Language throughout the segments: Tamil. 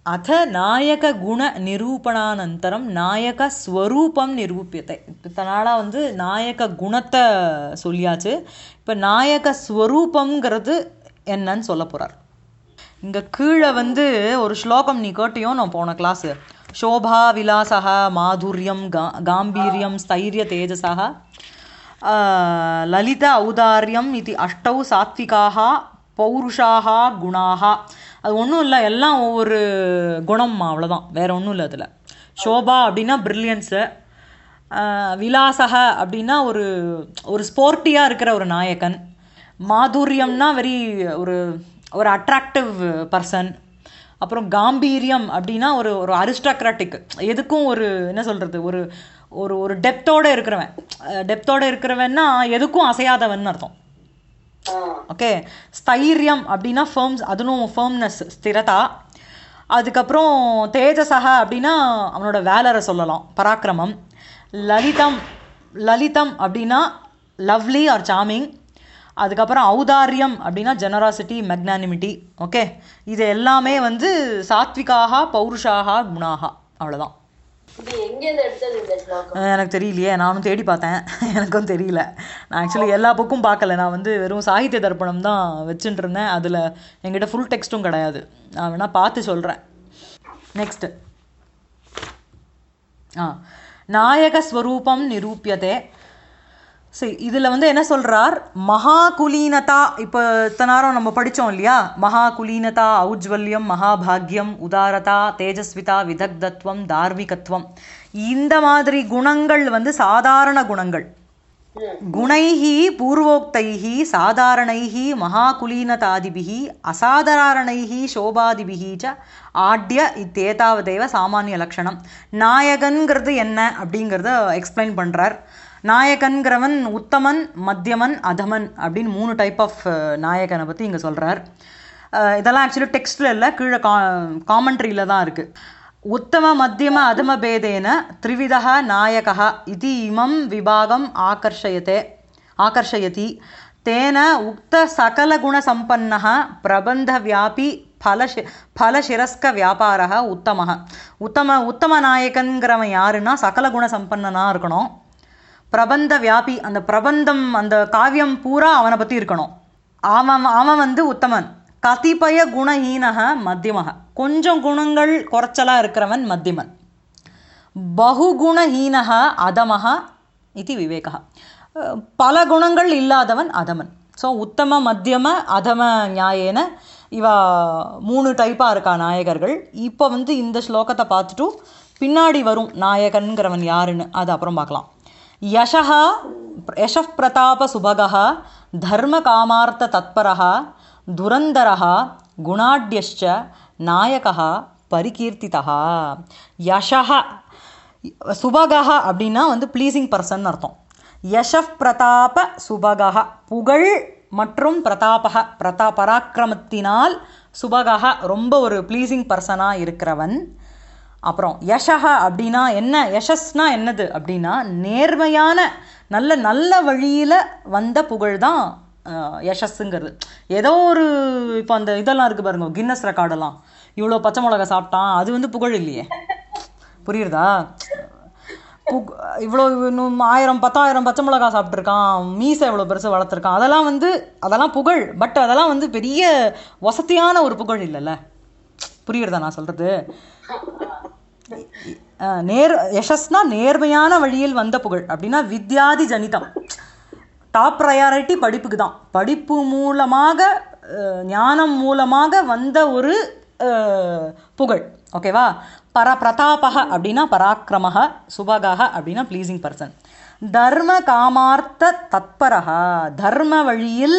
அத நாயக குண நிரூபணானந்தரம் நாயக ஸ்வரூபம் நிரூபியத்தை இப்போ நாளாக வந்து நாயக குணத்தை சொல்லியாச்சு இப்போ நாயக ஸ்வரூபம்ங்கிறது என்னன்னு சொல்ல போகிறார் இங்கே கீழே வந்து ஒரு ஸ்லோகம் நீ கேட்டியோ நான் போன கிளாஸு शोभा विलासः माधुर्यं गा गाम्भीर्यं स्थैर्यतेजसः आ, ललित औदार्यम् इति अष्टौ सात्विकाः பௌருஷாக குணாக அது ஒன்றும் இல்லை எல்லாம் ஒவ்வொரு குணம் அவ்வளோதான் வேற ஒன்றும் இல்லை அதில் ஷோபா அப்படின்னா ப்ரில்லியன்ஸு விலாசக அப்படின்னா ஒரு ஒரு ஸ்போர்ட்டியாக இருக்கிற ஒரு நாயகன் மாதுரியம்னா வெரி ஒரு ஒரு அட்ராக்டிவ் பர்சன் அப்புறம் காம்பீரியம் அப்படின்னா ஒரு ஒரு அரிஸ்டாக்ராட்டிக் எதுக்கும் ஒரு என்ன சொல்கிறது ஒரு ஒரு ஒரு டெப்த்தோடு இருக்கிறவன் டெப்த்தோடு இருக்கிறவன்னா எதுக்கும் அசையாதவன் அர்த்தம் ஓகே ஸ்தைரியம் அப்படின்னா ஃபேர்ம்ஸ் அதுவும் ஃபேர்ம்னஸ் ஸ்திரதா அதுக்கப்புறம் தேஜசக அப்படின்னா அவனோட வேலரை சொல்லலாம் பராக்கிரமம் லலிதம் லலிதம் அப்படின்னா லவ்லி ஆர் சாமிங் அதுக்கப்புறம் ஔதாரியம் அப்படின்னா ஜெனராசிட்டி மெக்னானிமிட்டி ஓகே இது எல்லாமே வந்து சாத்விகாக பௌருஷாக குணாக அவ்வளோதான் இது எங்கேருந்து எடுத்தது இந்த ஸ்லோகம் எனக்கு தெரியலையே நானும் தேடி பார்த்தேன் எனக்கும் தெரியல நான் ஆக்சுவலி எல்லா புக்கும் பார்க்கல நான் வந்து வெறும் சாகித்ய தர்ப்பணம் தான் வச்சுட்டு இருந்தேன் அதில் என்கிட்ட ஃபுல் டெக்ஸ்ட்டும் கிடையாது நான் வேணால் பார்த்து சொல்கிறேன் நெக்ஸ்ட்டு ஆ நாயக ஸ்வரூபம் நிரூபியதே சரி இதில் வந்து என்ன சொல்கிறார் மகா குலீனதா இப்போ இத்தனை நேரம் நம்ம படித்தோம் இல்லையா மகா குலீனதா ஔஜ்வல்யம் மகாபாகியம் உதாரதா தேஜஸ்விதா விதக்தத்துவம் தார்மிகத்துவம் இந்த மாதிரி குணங்கள் வந்து சாதாரண குணங்கள் குணைஹி பூர்வோக்தைஹி சாதாரணைஹி மகாகுலீனதாதிபிஹி அசாதாரணைஹி சோபாதிபிஹி ச ஆட்ய இத்தேதாவதேவ சாமானிய லக்ஷணம் நாயகன்கிறது என்ன அப்படிங்கிறத எக்ஸ்பிளைன் பண்ணுறார் நாயகன்கிறவன் உத்தமன் மத்தியமன் அதமன் அப்படின்னு மூணு டைப் ஆஃப் நாயகனை பற்றி இங்கே சொல்கிறார் இதெல்லாம் ஆக்சுவலி டெக்ஸ்டில் இல்லை கீழே கா காமெண்ட்ரியில் தான் இருக்குது உத்தம மத்தியம அதம பேதேன த்ரிவிதः நாயகः इति इमं विभागम् आकर्षयते आकर्षयति तेन उक्तसकलगुणसम्पन्नः प्रबन्धव्यापी फलशि फलशिरस्कव्यापारः उत्तमः உத்தம உத்தம நாயகன்கிறவன் யாருன்னா சகல குண சம்பன்னனாக இருக்கணும் பிரபந்த வியாபி அந்த பிரபந்தம் அந்த காவியம் பூரா அவனை பற்றி இருக்கணும் அவன் அவன் வந்து உத்தமன் கதிபய குணஹீனக மத்தியமக கொஞ்சம் குணங்கள் குறைச்சலாக இருக்கிறவன் மத்தியமன் பகுகுணஹீனக அதமக இது விவேகா பல குணங்கள் இல்லாதவன் அதமன் ஸோ உத்தம மத்தியம அதம நியாயேன இவ மூணு டைப்பாக இருக்கா நாயகர்கள் இப்போ வந்து இந்த ஸ்லோகத்தை பார்த்துட்டு பின்னாடி வரும் நாயகன்கிறவன் யாருன்னு அது அப்புறம் பார்க்கலாம் यशः यशः प्रतापसुभगः धर्मकामार्थतत्परः दुरन्दरः गुणाढ्यश्च नायकः பரிகீர்த்திதா யஷः சுபகः அப்படின்னா வந்து ப்ளீசிங் பர்சன் அர்த்தம் யஷப் பிரதாப சுபகः புகழ் மற்றும் பிரதாபக பிரதா பராக்கிரமத்தினால் சுபகः ரொம்ப ஒரு ப்ளீசிங் பர்சனாக இருக்கிறவன் அப்புறம் யஷக அப்படின்னா என்ன யஷஸ்னா என்னது அப்படின்னா நேர்மையான நல்ல நல்ல வழியில் வந்த புகழ் தான் யஷஸ்ஸுங்கிறது ஏதோ ஒரு இப்போ அந்த இதெல்லாம் இருக்குது பாருங்க கின்னஸ் ரெக்கார்டெல்லாம் இவ்வளோ பச்சை மிளகா சாப்பிட்டான் அது வந்து புகழ் இல்லையே புரியுறதா புக் இவ்வளோ இன்னும் ஆயிரம் பத்தாயிரம் பச்சை மிளகா சாப்பிட்ருக்கான் மீசை இவ்வளோ பெருசு வளர்த்துருக்கான் அதெல்லாம் வந்து அதெல்லாம் புகழ் பட் அதெல்லாம் வந்து பெரிய வசதியான ஒரு புகழ் இல்லைல்ல புரியுறதா நான் சொல்கிறது நேர் யசஸ்னா நேர்மையான வழியில் வந்த புகழ் அப்படின்னா வித்யாதி ஜனிதம் டாப் ப்ரையாரிட்டி படிப்புக்கு தான் படிப்பு மூலமாக ஞானம் மூலமாக வந்த ஒரு புகழ் ஓகேவா பர பிரதாபக அப்படின்னா பராக்கிரமக சுபகக அப்படின்னா ப்ளீசிங் பர்சன் தர்ம காமார்த்த தத்பரக தர்ம வழியில்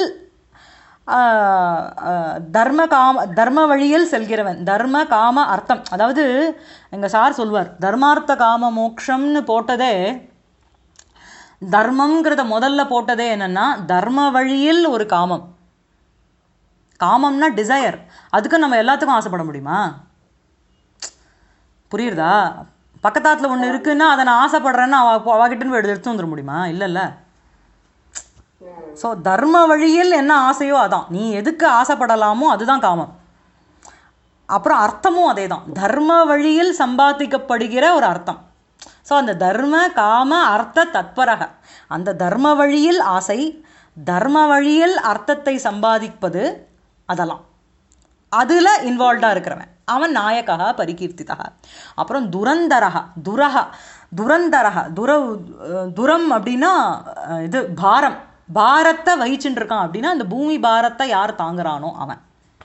தர்ம காம தர்ம வழியில் செல்கிறவன் தர்ம காம அர்த்தம் அதாவது எங்கள் சார் சொல்வார் தர்மார்த்த காம மோக்ஷம்னு போட்டதே தர்மங்கிறத முதல்ல போட்டதே என்னன்னா தர்ம வழியில் ஒரு காமம் காமம்னா டிசையர் அதுக்கு நம்ம எல்லாத்துக்கும் ஆசைப்பட முடியுமா புரியுறதா பக்கத்தாத்தில் ஒன்று இருக்குன்னா அதை நான் ஆசைப்படுறேன்னு அவ அவகிட்ட எடுத்து வந்துட முடியுமா இல்லைல்ல ஸோ தர்ம வழியில் என்ன ஆசையோ அதான் நீ எதுக்கு ஆசைப்படலாமோ அதுதான் காமம் அப்புறம் அர்த்தமும் அதே தான் தர்ம வழியில் சம்பாதிக்கப்படுகிற ஒரு அர்த்தம் ஸோ அந்த தர்ம காம அர்த்த தத்பரக அந்த தர்ம வழியில் ஆசை தர்ம வழியில் அர்த்தத்தை சம்பாதிப்பது அதெல்லாம் அதில் இன்வால்வ்டாக இருக்கிறவன் அவன் நாயகா பரிகீர்த்திதா அப்புறம் துரந்தரக துரக துரந்தரக துர துரம் அப்படின்னா அஹ், இது பாரம் பாரத்தை வகிச்சுட்டு இருக்கான் அப்படின்னா அந்த பூமி பாரத்தை யார் தாங்குறானோ அவன்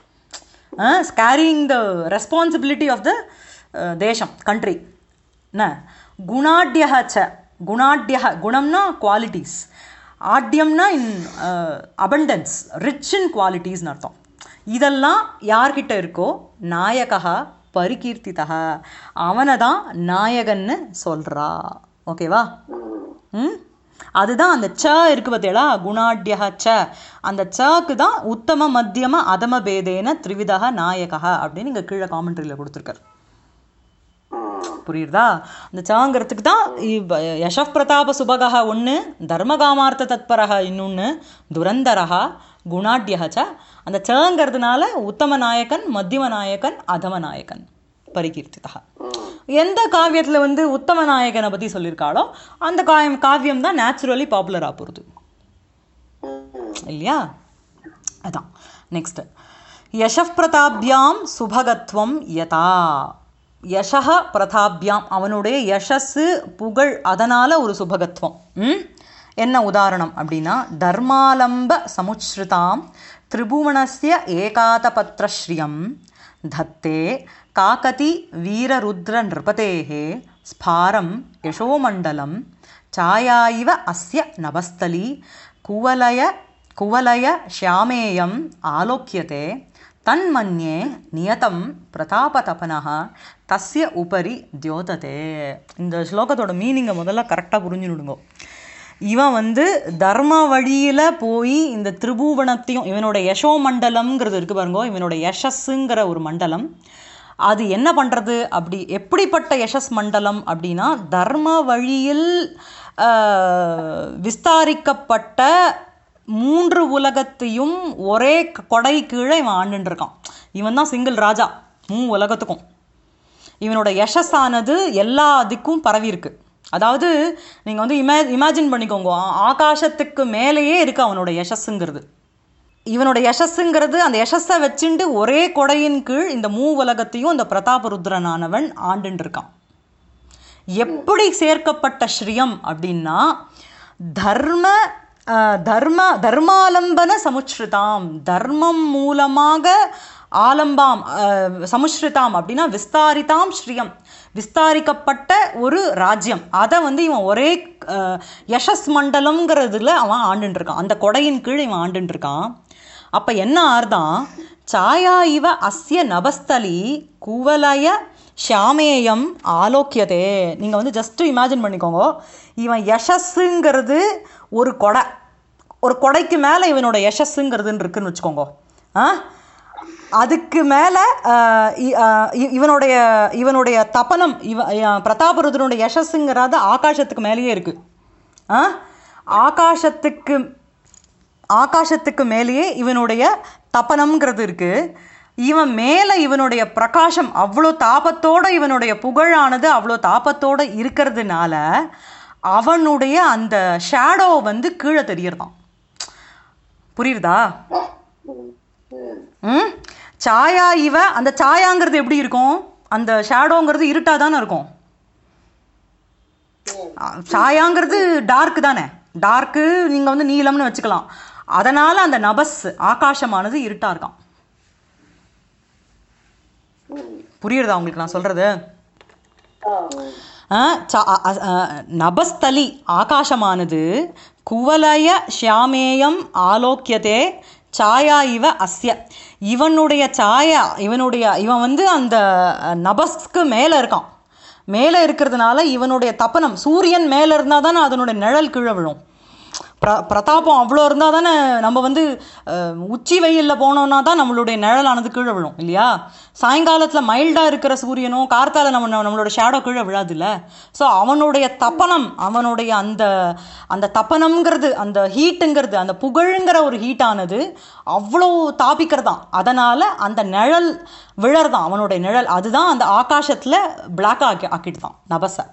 carrying the responsibility of the தேசம் கண்ட்ரி என்ன குணாட்யக ச குணாட்யக குணம்னா குவாலிட்டிஸ் ஆட்யம்னா இன் அபண்டன்ஸ் ரிச் இன் குவாலிட்டிஸ்னு அர்த்தம் இதெல்லாம் யார்கிட்ட இருக்கோ நாயகா பரிகீர்த்திதா அவனை தான் நாயகன்னு சொல்றா ஓகேவா ம் அதுதான் அந்த ச இருக்கு பார்த்தீங்களா குணாட்யக ச அந்த சக்கு தான் உத்தம மத்தியம அதம பேதேன திரிவிதா நாயகா அப்படின்னு இங்கே கீழே காமெண்ட்ரியில் கொடுத்துருக்காரு புரியுறதா அந்த சாங்கிறதுக்கு தான் இவ் யசப் பிரதாப சுபகா ஒன்று தர்மகாமார்த்த தத்பரக இன்னொன்று துரந்தரகா குணாட்யக ச அந்த சங்கிறதுனால உத்தம நாயகன் மத்தியம நாயகன் அதம நாயகன் பரிகீர்த்திதா எந்த காவியத்தில் வந்து உத்தம நாயகனை பற்றி சொல்லியிருக்காளோ அந்த காயம் காவியம் தான் நேச்சுரலி பாப்புலராக போகிறது இல்லையா அதான் நெக்ஸ்ட் யசப் பிரதாபியாம் சுபகத்வம் யதா யசக பிரதாபியாம் அவனுடைய யசஸ்ஸு புகழ் அதனால ஒரு சுபகத்துவம் ம்? என்ன உதாரணம் அப்படின்னா தர்மாலம்ப சமுச்ருதாம் திரிபுவனஸ்ய ஏகாதபத்ரஸ்ரியம் தத்தே காகதி வீரருத்ர நிருபதேः ஸ்பாரம் யசோமண்டலம் छाया इव अस्य नभस्थली कुवलय कुवलय श्यामेयम् आलोक्यते तन्मन्ये नियतं பிரதாபதபனः தஸ்ய உபரி தியோததே இந்த ஸ்லோகத்தோட மீனிங்கை முதல்ல கரெக்டாக புரிஞ்சுடுங்க இவன் வந்து தர்ம வழியில் போய் இந்த திரிபுவனத்தையும் இவனோட யசோ மண்டலம்ங்கிறது இருக்கு பாருங்க இவனோட யசஸ்ஸுங்கிற ஒரு மண்டலம் அது என்ன பண்ணுறது அப்படி எப்படிப்பட்ட யசஸ் மண்டலம் அப்படின்னா தர்ம வழியில் ஆஹ், விஸ்தாரிக்கப்பட்ட மூன்று உலகத்தையும் ஒரே க- கொடை கீழே இவன் ஆண்டுட்டு இருக்கான் இவன் தான் சிங்கிள் ராஜா மூ உலகத்துக்கும் இவனோட யசஸானது எல்லா திக்கும் பரவி இருக்கு அதாவது நீங்கள் வந்து இமே இமேஜின் பண்ணிக்கோங்க ஆ- ஆகாசத்துக்கு மேலேயே இருக்கு அவனோட யசஸ்ஸுங்கிறது இவனோட யசஸ்ஸுங்கிறது அந்த யசஸை வச்சுண்டு ஒரே கொடையின் கீழ் இந்த மூ உலகத்தையும் இந்த பிரதாபருத்ரனானவன் ஆண்டுட்டு இருக்கான் எப்படி சேர்க்கப்பட்ட ஸ்ரீயம் அப்படின்னா தர்ம அஹ், தர்ம தர்மாலம்பன சமுச்ருதாம் தர்மம் மூலமாக ஆலம்பாம் அஹ், சமுச்ருதாம் அப்படின்னா விஸ்தாரிதாம் ஸ்ரீயம் விஸ்தாரிக்கப்பட்ட ஒரு ராஜ்யம் அதை வந்து இவன் ஒரே அஹ், யசஸ் மண்டலம்ங்கிறதுல அவன் ஆண்டுட்டு இருக்கான் அந்த கொடையின் கீழ் இவன் ஆண்டுட்டு இருக்கான் அப்போ என்ன ஆறுதான் சாயா இவ அஸ்ய நபஸ்தலி குவலய ஷாமேயம் ஆலோக்கியதே நீங்கள் வந்து ஜஸ்ட் இமேஜின் பண்ணிக்கோங்க இவன் யசஸ்ஸுங்கிறது ஒரு கொடை ஒரு கொடைக்கு மேலே இவனோட யசஸ்ஸுங்கிறதுன்னு இருக்குன்னு வச்சுக்கோங்க ஆ அதுக்கு மேலே இவனுடைய இவனுடைய தபனம் இவ அஹ், பிரதாபருத்ரனுடைய யசஸ்ஸுங்கிறது ஆகாசத்துக்கு மேலேயே இருக்கு ஆ ஆகாசத்துக்கு ஆகாசத்துக்கு மேலேயே இவனுடைய தப்பனம்ங்கிறது இருக்கு இவன் மேலே இவனுடைய பிரகாசம் அவ்வளோ தாபத்தோட இவனுடைய புகழானது அவ்வளோ தாபத்தோட இருக்கிறதுனால அவனுடைய அந்த ஷேடோ வந்து கீழே தெரியறதாம் புரியுறதா ம் சாயா இவ அந்த சாயாங்கிறது எப்படி இருக்கும் அந்த ஷேடோங்கிறது இருட்டாக தானே இருக்கும் ஆ, சாயாங்கிறது டார்க் தானே டார்க்கு நீங்கள் வந்து நீலம்னு வச்சுக்கலாம் அதனால் அந்த நபஸ் ஆகாசமானது இருட்டாக இருக்கான் புரியுறதா உங்களுக்கு நான் சொல்கிறது நபஸ்தலி ஆகாசமானது குவலய ஷியாமேயம் ஆலோக்கியதே சாயா இவ அஸ்ய இவனுடைய சாயா இவனுடைய இவன் வந்து அந்த அஹ், நபஸ்க்கு மேலே இருக்கான் மேலே இருக்கிறதுனால இவனுடைய தப்பனம் சூரியன் மேலே இருந்தால் தானே அதனுடைய நிழல் கீழே விழும் பிர பிரதாபம் அவ்வளோ இருந்தால் தானே நம்ம வந்து அஹ், உச்சி வெயிலில் போனோம்னா தான் நம்மளுடைய நிழலானது கீழே விழும் இல்லையா சாயங்காலத்தில் மைல்டாக இருக்கிற சூரியனோ கார்த்தால நம்ம நம்ம- நம்மளோட ஷேடோ கீழே விழாதுல்ல ஸோ அவனுடைய தப்பனம் அவனுடைய அந்த அந்த தப்பனம்ங்கிறது அந்த ஹீட்டுங்கிறது அந்த புகழுங்கிற ஒரு ஹீட்டானது அவ்வளோ தாபிக்கிறதாம் அதனால் அந்த நிழல் விழறதான் அவனுடைய நிழல் அதுதான் அந்த ஆகாசத்தில் பிளாக் ஆக்கி ஆக்கிட்டுதான் நபசை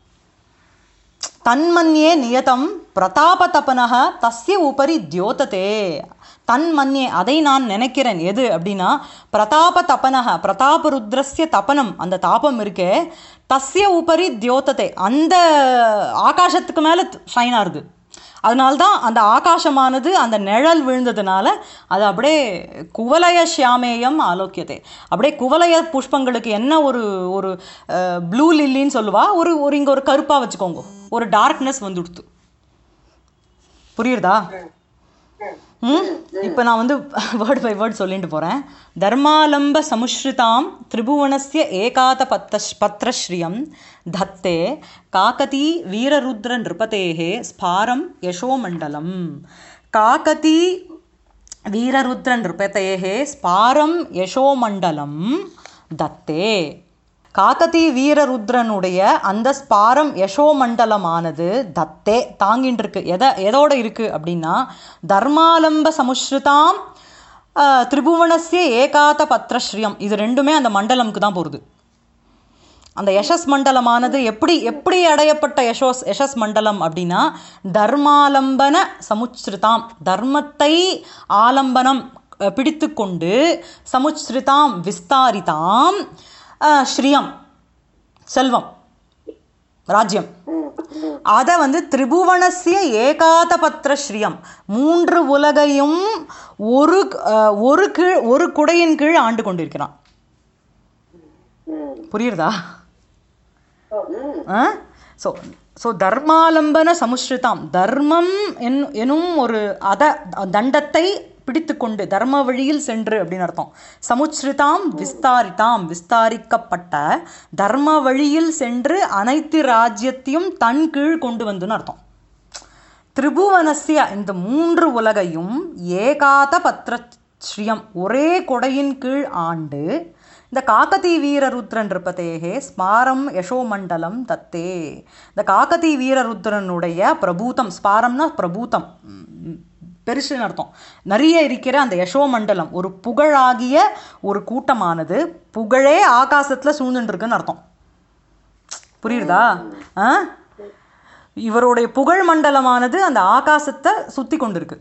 தன்மன்யே நியதம் பிரதாபதபனக தஸ்ய உபரி தியோததே தன்மன்யே அதை நான் நினைக்கிறேன் எது அப்படின்னா பிரதாப தபனக பிரதாபருத்ரஸ்ய தபனம் அந்த தாபம் இருக்கே தஸ்ய உபரி தியோததே அந்த ஆகாசத்துக்கு மேலே ஷைன் ஆகுது அதனால்தான் அந்த ஆகாசமானது அந்த நிழல் விழுந்ததுனால அது அப்படியே குவலய ஷியாமேயம் ஆலோக்கியதே அப்படியே குவலய புஷ்பங்களுக்கு என்ன ஒரு ஒரு ப்ளூ லில்லின்னு சொல்லுவா ஒரு ஒரு இங்கே ஒரு கருப்பாக வச்சுக்கோங்க ஒரு டார்க்னஸ் வந்துடுத்து புரியுறதா ம் இப்போ நான் வந்து வேர்ட் பை வேர்ட் சொல்லிட்டு போகிறேன் தர்மாலம்ப சமுஷ்ரிதாம் திரிபுவனஸ்ய ஏகாத பத்த பத்ரஸ்ரீயம் தத்தே காகதி வீரருத்ர நிருபதேகே ஸ்பாரம் யசோமண்டலம் காகதி வீரருத்ர நிருபதேகே ஸ்பாரம் யசோமண்டலம் தத்தே காகதி வீரருத்ரனுடைய அந்த ஸ்பாரம் யசோமண்டலமானது தத்தே தாங்கின்னு இருக்கு எதை எதோட இருக்கு அப்படின்னா தர்மாலம்ப சமுஷ்ருதாம் ஆஹ், திரிபுவனஸ்ய ஏகாத பத்ரஸ்ரீயம் இது ரெண்டுமே அந்த மண்டலம்க்கு தான் போகிறது அந்த யசஸ் மண்டலமானது எப்படி எப்படி அடையப்பட்ட யசோஸ் யசஸ் மண்டலம் அப்படின்னா தர்மாலம்பன சமுச்ரிதாம் தர்மத்தை ஆலம்பனம் அஹ், பிடித்துக்கொண்டு சமுச்ரிதாம் விஸ்தாரிதாம் அஹ், ஸ்ரீயம் செல்வம் ராஜ்யம் அதை வந்து திரிபுவனஸ்ய ஏகாத பத்திர ஸ்ரீயம் மூன்று உலகையும் ஒரு அஹ், ஒரு கீழ் ஒரு குடையின் கீழ் ஆண்டு கொண்டிருக்கிறான் புரியுறதா ஸோ ஸோ தர்மாலம்பன சமுஷ்ரிதாம் தர்மம் என் எனும் ஒரு அத தண்டத்தை பிடித்துக்கொண்டு தர்ம வழியில் சென்று அப்படின்னு அர்த்தம் சமுச்ரிதாம் விஸ்தாரிதாம் விஸ்தாரிக்கப்பட்ட தர்ம வழியில் சென்று அனைத்து ராஜ்யத்தையும் தன் கீழ் கொண்டு வந்துன்னு அர்த்தம் திரிபுவனஸ்ய இந்த மூன்று உலகையும் ஏகாத பத்ர ஸ்ரீயம் ஒரே கொடையின் கீழ் ஆண்டு இந்த காக்கதி வீரருத்ரன் இருப்பதேகே ஸ்மாரம் யசோமண்டலம் தத்தே இந்த காக்கதி வீரருத்ரனுடைய பிரபூதம் ஸ்பாரம்னா பிரபூதம் ம், பெருசுன்னு அர்த்தம் நிறைய இருக்கிற அந்த யசோமண்டலம் ஒரு புகழாகிய ஒரு கூட்டமானது புகழே ஆகாசத்தில் சூழ்ந்துட்டு இருக்குன்னு அர்த்தம் புரியுறதா ஆ இவருடைய புகழ் மண்டலமானது அந்த ஆகாசத்தை சுத்தி கொண்டிருக்கு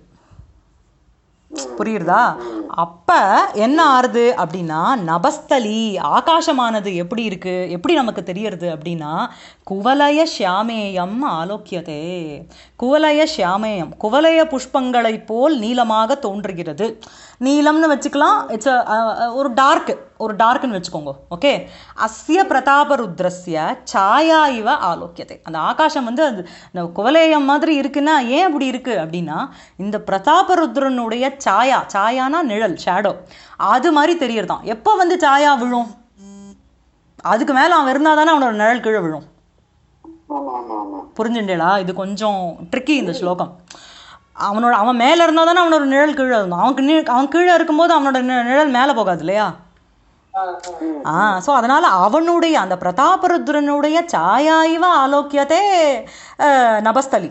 புரியுறதா அப்ப என்ன ஆறுது அப்படின்னா நபஸ்தலி ஆகாசமானது எப்படி இருக்கு எப்படி நமக்கு தெரியறது அப்படின்னா குவலய ஷியாமேயம் ஆலோக்கியதே குவலய ஷியாமேயம் குவலய புஷ்பங்களைப் போல் நீளமாக தோன்றுகிறது நீலம்னு வச்சுக்கலாம் இட்ஸ் ஒரு டார்க் ஒரு டார்க்னு வச்சுக்கோங்க ஓகே அஸ்ய பிரதாபருத்ரஸ்ய சாயா இவ ஆலோக்கியத்தை அந்த ஆகாசம் வந்து அது இந்த குவலேயம் மாதிரி இருக்குன்னா ஏன் அப்படி இருக்கு அப்படின்னா இந்த பிரதாபருத்ரனுடைய சாயா சாயானா நிழல் ஷேடோ அது மாதிரி தெரியறதாம் எப்போ வந்து சாயா விழும் அதுக்கு மேலே அவன் இருந்தால் தானே அவனோட நிழல் கீழே விழும் ஆமா ஆமா ஆமா புரிஞ்சுண்டேடா இது கொஞ்சம் ட்ரிக்கி இந்த ஸ்லோகம் அவனோட அவன் மேலே இருந்தால் தானே அவனோட நிழல் கீழே இருந்தான் அவனுக்கு நீ அவன் கீழே இருக்கும்போது அவனோட நி- நிழல் மேலே போகாது இல்லையா ஆ ஸோ அதனால அவனுடைய அந்த பிரதாபருத்ரனுடைய சாயா இவ ஆலோக்கியத்தே அஹ், நபஸ்தலி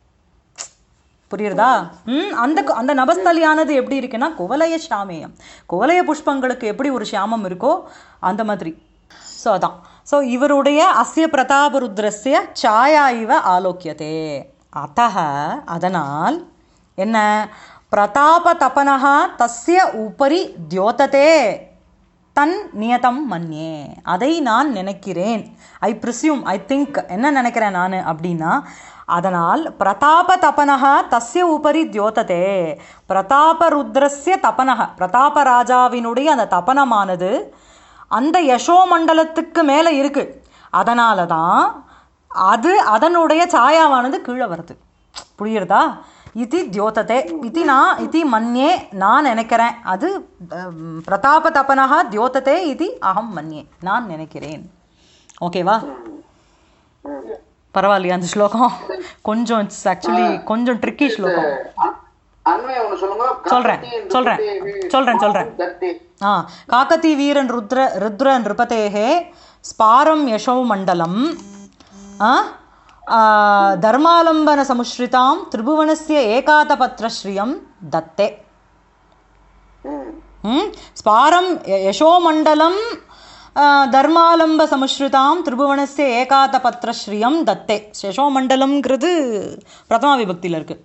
புரியுறதா ம் அந்த கு- அந்த நபஸ்தலியானது எப்படி இருக்குன்னா குவலய ஷாமேயம் குவலய புஷ்பங்களுக்கு எப்படி ஒரு ஷியாமம் இருக்கோ அந்த மாதிரி ஸோ அதான் ஸோ இவருடைய அஸ்ய பிரதாபருத்ரஸ்ய சாயா இவ ஆலோக்கியதே அத்தக அதனால் என்ன பிரதாப தபனஹா தஸ்ய உபரி தியோததே தன் நியதம் மன்யே அதை நான் நினைக்கிறேன் ஐ ப்ரிசியூம் ஐ திங்க் என்ன நினைக்கிறேன் நான் அப்படின்னா அதனால் பிரதாப தபனக தஸ்ய உபரி தியோததே பிரதாப ருத்ரஸ்ய தபனக பிரதாப ராஜாவினுடைய அந்த தபனமானது அந்த யசோமண்டலத்துக்கு மேலே இருக்கு அதனால தான் அது அதனுடைய சாயாவானது கீழே வருது புரியுறதா இது தியோததே இது நான் இது மன்யே நான் நினைக்கிறேன் அது அம், பிரதாப தபனஹா தியோததே இது அகம் மன்யே நான் நினைக்கிறேன் ஓகேவா பரவாயில்லையா அந்த ஸ்லோகம் கொஞ்சம் இட்ஸ் ஆக்சுவலி கொஞ்சம் ட்ரிக்கி ஸ்லோகம் அ- அண்மையை ஒண்ணு சொல்லுங்க சொல்றேன், காக்கத்தி சொல்றேன், நிருபதேஹே சொல்றேன், சொல்றேன். தத்தே. ஆ காக்கத்தி வீரன் ருத்ர ருத்ர நிருபதேः ஸ்பாரம் யசோ மண்டலம் ஆ ஆ, தர்மாலம்பன சமுஷ்ரிதாம் திரிபுவனஸ்ய ஏகாதபத்ரஸ்ரீயம் தத்தே ம். ம் ஸ்பாரம் ய- யசோமண்டலம் ஆ, தர்மாலம்ப சமுஷ்ரிதாம் திரிபுவனஸ்ய ஏகாதபத்ரஸ்ரீயம் தத்தே யசோமண்டலம்ங்கிறது பிரதமா விபக்தியில் இருக்கு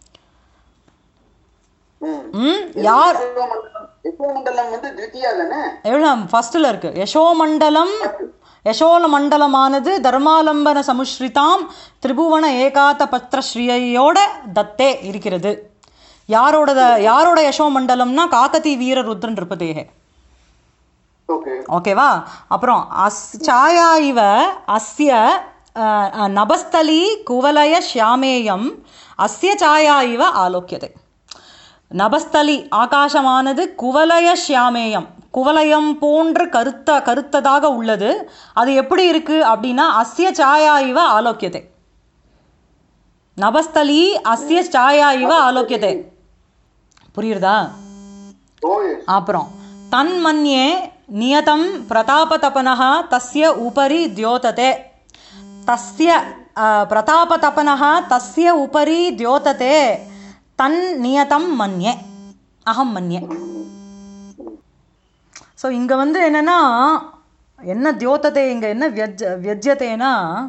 ம். ம் யார் யசோமண்டலம் யசோமண்டலம் வந்து த்விதியா தானே எவ்வளோ ஃபஸ்ட்டில் இருக்கு யசோமண்டலம் யசோல மண்டலமானது தர்மாலம்பன சமுஷ்ரிதாம் திரிபுவன ஏகாத பத்ரஸ்ரீயோட தத்தே இருக்கிறது யாரோட யாரோட யசோமண்டலம்னா காக்கதி வீர ருத்ரன் இருப்பதேகே ஓகே ஓகேவா அப்புறம் அஸ் சாயா இவ அஸ்ய அஹ், அஹ், நபஸ்தலி குவலய ஷியாமேயம் அஸ்ய சாயா இவ ஆலோக்கியதை நபஸ்தலி ஆகாசமானது குவலய ஷியாமேயம் குவலயம் போன்ற கருத்த கருத்ததாக உள்ளது அது எப்படி இருக்கு அப்படின்னா அஸ்ய சாயா இவ ஆலோக்கியதை நபஸ்தலி அஸ்ய சாயா இவ ஆலோக்கியதை புரியுறதா ஓய் அப்புறம் தன்மன்யே நியதம் பிரதாபதபனः தஸ்ய உபரி द्योतते தஸ்ய அஹ், பிரதாபதபனः தஸ்ய உபரி द्योतते தன் நியதம் மன்யே அகம் மன்யே ஸோ இங்கே வந்து என்னென்னா என்ன தியோத்தத்தை இங்கே என்ன வியஜ் வியஜ்யத்தேனா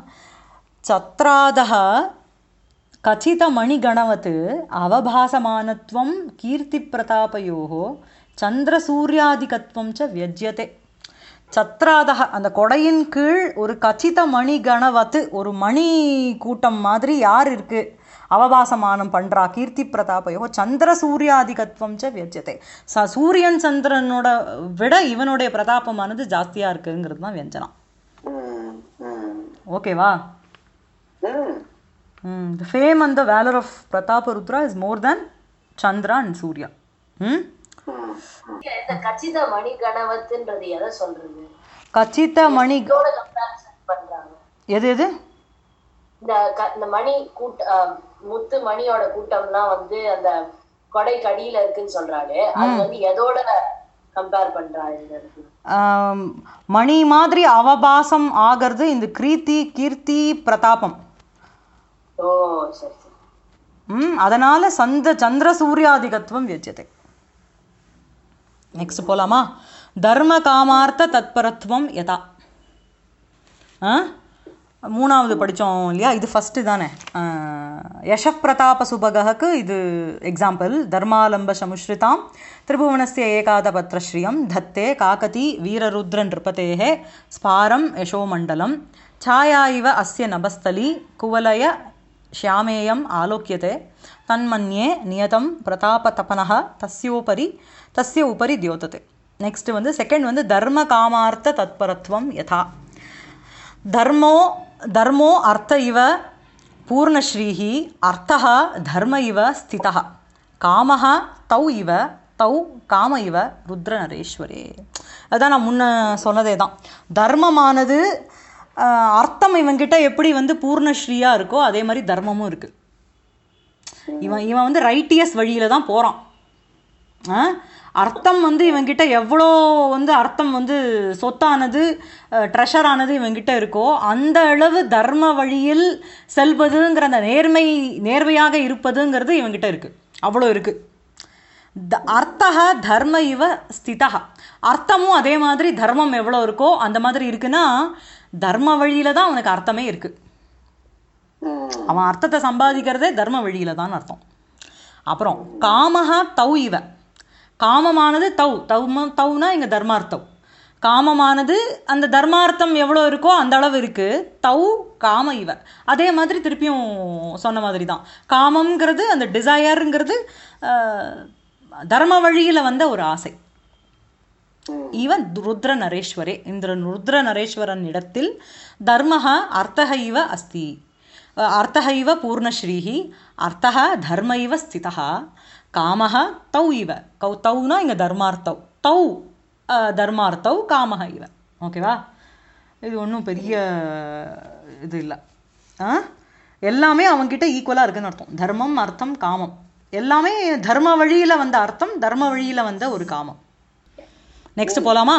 சத்ராதः கச்சிதமணிகணவத் அவபாசமானத்வம் கீர்த்திப்பிரதாபயோः சந்திரசூர்யாதிகத்வம் ச வியஜ்யதே சத்ராதக அந்த கொடையின் கீழ் ஒரு கச்சித மணி கணவத்து ஒரு மணி கூட்டம் மாதிரி யார் இருக்கு அவபாசமானம் பண்றா கீர்த்தி பிரதாபயோ சந்திர சூர்யாதிகத்வம் ச வியஜ்யதே ச சூரியன் சந்திரனோட விட இவனுடைய பிரதாபமானது ஜாஸ்தியா இருக்குங்கிறது தான் வியஞ்சனம் ம். ம். ஓகேவா ம். Mm, the fame and the valor of Prataparudra is more than Chandra and Surya. Hmm? ம். இந்த கச்சித மணி கணவத்துன்றது எதை சொல்றது கச்சித மணி இதோட கம்பேரிசன் பண்றாங்க எது எது இந்த க- இந்த மணி கூட்ட ஆஹ் முத்து மணியோட கூட்டம்லாம் வந்து அந்த கொடை கடியில இருக்குன்னு சொல்றாரு அது வந்து எதோட கம்பேர் பண்றாரு இந்த இடத்துல ஆம், மணி மாதிரி அவபாசம் ஆகிறது இந்த கிருத்தி கீர்த்தி பிரதாபம் ஓ சரி சரி ம் அதனால சந்த சந்திர சூர்யாதிகத்துவம் வியஜ்யத்தை நெக்ஸ்ட் போலாமா தர்ம காமார்த்த தத்பரத்துவம் யதா ஆ மூணாவது படித்தோம் இல்லையா இது ஃபஸ்ட்டு தானே யசப்பிரதாப சுபகக்கு இது எக்ஸாம்பிள் தர்மாலம்ப சமுஷ்ரிதாம் திரிபுவனஸ்ய ஏகாதபத்ரஸ்ரீயம் தத்தே காக்கதி வீரருத்ர நிருபதேः ஸ்பாரம் யசோமண்டலம் छाया इव अस्य नभस्थली कुवलय श्यामेयम् आलोक्यते तन्मन्ये नियतं प्रतापतपनः तस्योपरि तस्य उपरि द्योतते नेक्स्ट् வந்து செகண்ட் வந்து தர்ம காமார்த்த தத்பரத்வம் யதா धर्मो धर्मो अर्थ इव पूर्णश्रीः अर्थः धर्म इव स्थितः कामः तौ इव தௌ காம இவ ருத்ர நரேஸ்வரே அதான் நான் முன்ன சொன்னதே தான் தர்மமானது ஆஹ், அர்த்தம் இவன்கிட்ட எப்படி வந்து பூர்ணஸ்ரீயா இருக்கோ அதே மாதிரி தர்மமும் இருக்கு இவன் இவன் வந்து ரைட்டியஸ் வழியில தான் போறான் ஆ? அர்த்தம் வந்து இவன்கிட்ட எவ்வளோ வந்து அர்த்தம் வந்து சொத்தானது ட்ரெஷர் ஆனது இவன்கிட்ட இருக்கோ அந்த அளவு தர்ம வழியில் செல்வதுங்கிற அந்த நேர்மை நேர்மையாக இருப்பதுங்கிறது இவன்கிட்ட இருக்கு அவ்வளோ இருக்கு த அர்த்தக தர்ம இவ ஸ்திதா அர்த்தமும் அதே மாதிரி தர்மம் எவ்வளோ இருக்கோ அந்த மாதிரி இருக்குன்னா தர்ம வழியில தான் அவனுக்கு அர்த்தமே இருக்கு ம். அவன் அர்த்தத்தை சம்பாதிக்கிறதே தர்ம வழியில தான் அர்த்தம் அப்புறம் காமஹா தௌ இவ காமமானது தௌ தௌம தௌனா இங்க தர்மார்த்தம் காமமானது அந்த தர்மார்த்தம் எவ்வளோ இருக்கோ அந்த அளவு இருக்கு தௌ காம இவ அதே மாதிரி திருப்பியும் சொன்ன மாதிரி தான் காமம்ங்கிறது அந்த டிசையருங்கிறது தர்ம வழியில வந்த ஒரு ஆசை இவன் ருத்ர நரேஸ்வரே இந்த ருத்ர நரேஸ்வரன் இடத்தில் தர்மः அர்த்தः இவ அஸ்தி அர்த்தः இவ பூர்ணஸ்ரீः அர்த்தः தர்ம இவ ஸ்திதः காமः தௌ இவ கௌ தௌனா இங்க தர்மார்த்தௌ தௌ அஹ், தர்மார்த்தௌ காமः இவ ஓகேவா இது ஒன்றும் பெரிய இது இல்லை ஆ எல்லாமே அவன்கிட்ட ஈக்குவலாக இருக்குன்னு அர்த்தம் தர்மம் அர்த்தம் காமம் எல்லாமே தர்ம வழியில வந்த அர்த்தம் தர்ம வழியில வந்த ஒரு காமம் நெக்ஸ்ட் போலாமா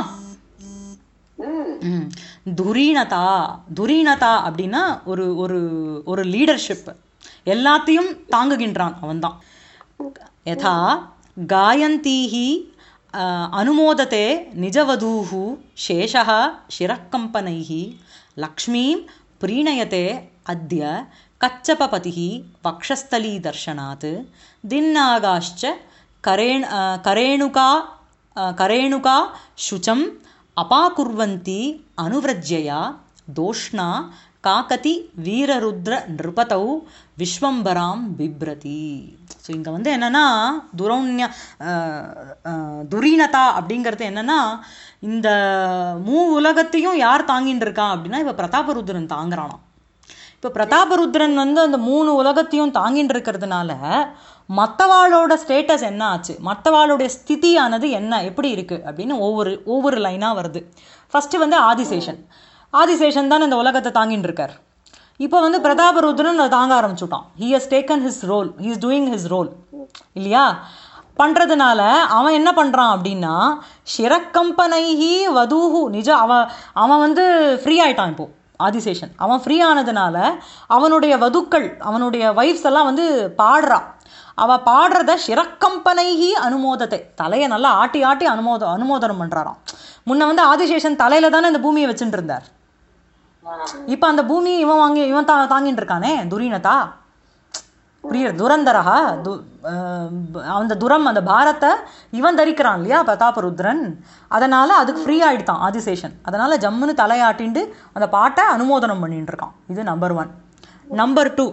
ம் ம். துரீணதா துரீணதா அப்படின்னா ஒரு ஒரு ஒரு லீடர்ஷிப் எல்லாத்தையும் தாங்குகின்றான் அவன்தான் யதா காயந்தீஹி அஹ், அனுமோததே நிஜவதூः சேஷः शिरःकम्पनैः லக்ஷ்மீம் प्रीणयते अद्य कच्चपपतिः वक्षस्थलीदर्शनात् दिन्नागाश्च करेण अ, करेणुका अ, करेणुका शुचम् अपाकुर्वन्ती अनुव्रज्यया दोष्णा காக்கதி வீரருத்ர நிருபதௌ விஸ்வம்பராம் பிப்ரதி ஸோ இங்கே வந்து என்னன்னா துரௌன்ய அஹ், அஹ், துரீனதா அப்படிங்கிறது என்னன்னா இந்த மூ உலகத்தையும் யார் தாங்கிட்டு இருக்கா அப்படின்னா இப்போ பிரதாபருத்ரன் தாங்குறானாம் இப்போ பிரதாபருத்ரன் வந்து அந்த மூணு உலகத்தையும் தாங்கிட்டு இருக்கிறதுனால மற்றவாளோட ஸ்டேட்டஸ் என்ன ஆச்சு மற்றவாளுடைய ஸ்திதியானது என்ன எப்படி இருக்கு அப்படின்னு ஒவ்வொரு ஒவ்வொரு லைனாக வருது ஃபர்ஸ்ட் வந்து ஆதிசேஷன் ஆதிசேஷன் தான் இந்த உலகத்தை தாங்கிட்டு இருக்கார் இப்போ வந்து பிரதாபருத்ரன் அதை தாங்க ஆரம்பிச்சுட்டான் he has taken his role he is doing his role இல்லையா பண்ணுறதுனால அவன் என்ன பண்ணுறான் அப்படின்னா ஷிரக்கம்பனைஹி வதூஹு நிஜ அவன் அவன் வந்து ஃப்ரீ ஆயிட்டான் இப்போ ஆதிசேஷன் அவன் ஃப்ரீ ஆனதுனால அவனுடைய வதுக்கள் அவனுடைய வைஃப்ஸ் எல்லாம் வந்து பாடுறா அவ பாடுறத ஷிரக்கம்பனைஹி அனுமோதத்தை தலையை நல்லா ஆட்டி ஆட்டி அனுமோத அனுமோதனம் பண்றாராம் முன்ன வந்து ஆதிசேஷன் தலையில தானே இந்த பூமியை வச்சுட்டு இருந்தார் இப்போ அந்த பூமியை இவன் வாங்கி இவன் தா தாங்கிட்டு இருக்கானே துரீனதா புரியுற துரந்தரஹா து அஹ் அந்த துரம் அந்த பாரத்தை இவன் தரிக்கிறான் இல்லையா பிரதாபருத்ரன் அதனால அதுக்கு ஃப்ரீ ஆயிடுதான் ஆதிசேஷன் அதனால ஜம்முன்னு தலையாட்டிண்டு அந்த பாட்டை அனுமோதனம் பண்ணிட்டு இருக்கான் இது நம்பர் ஒன் நம்பர் டூ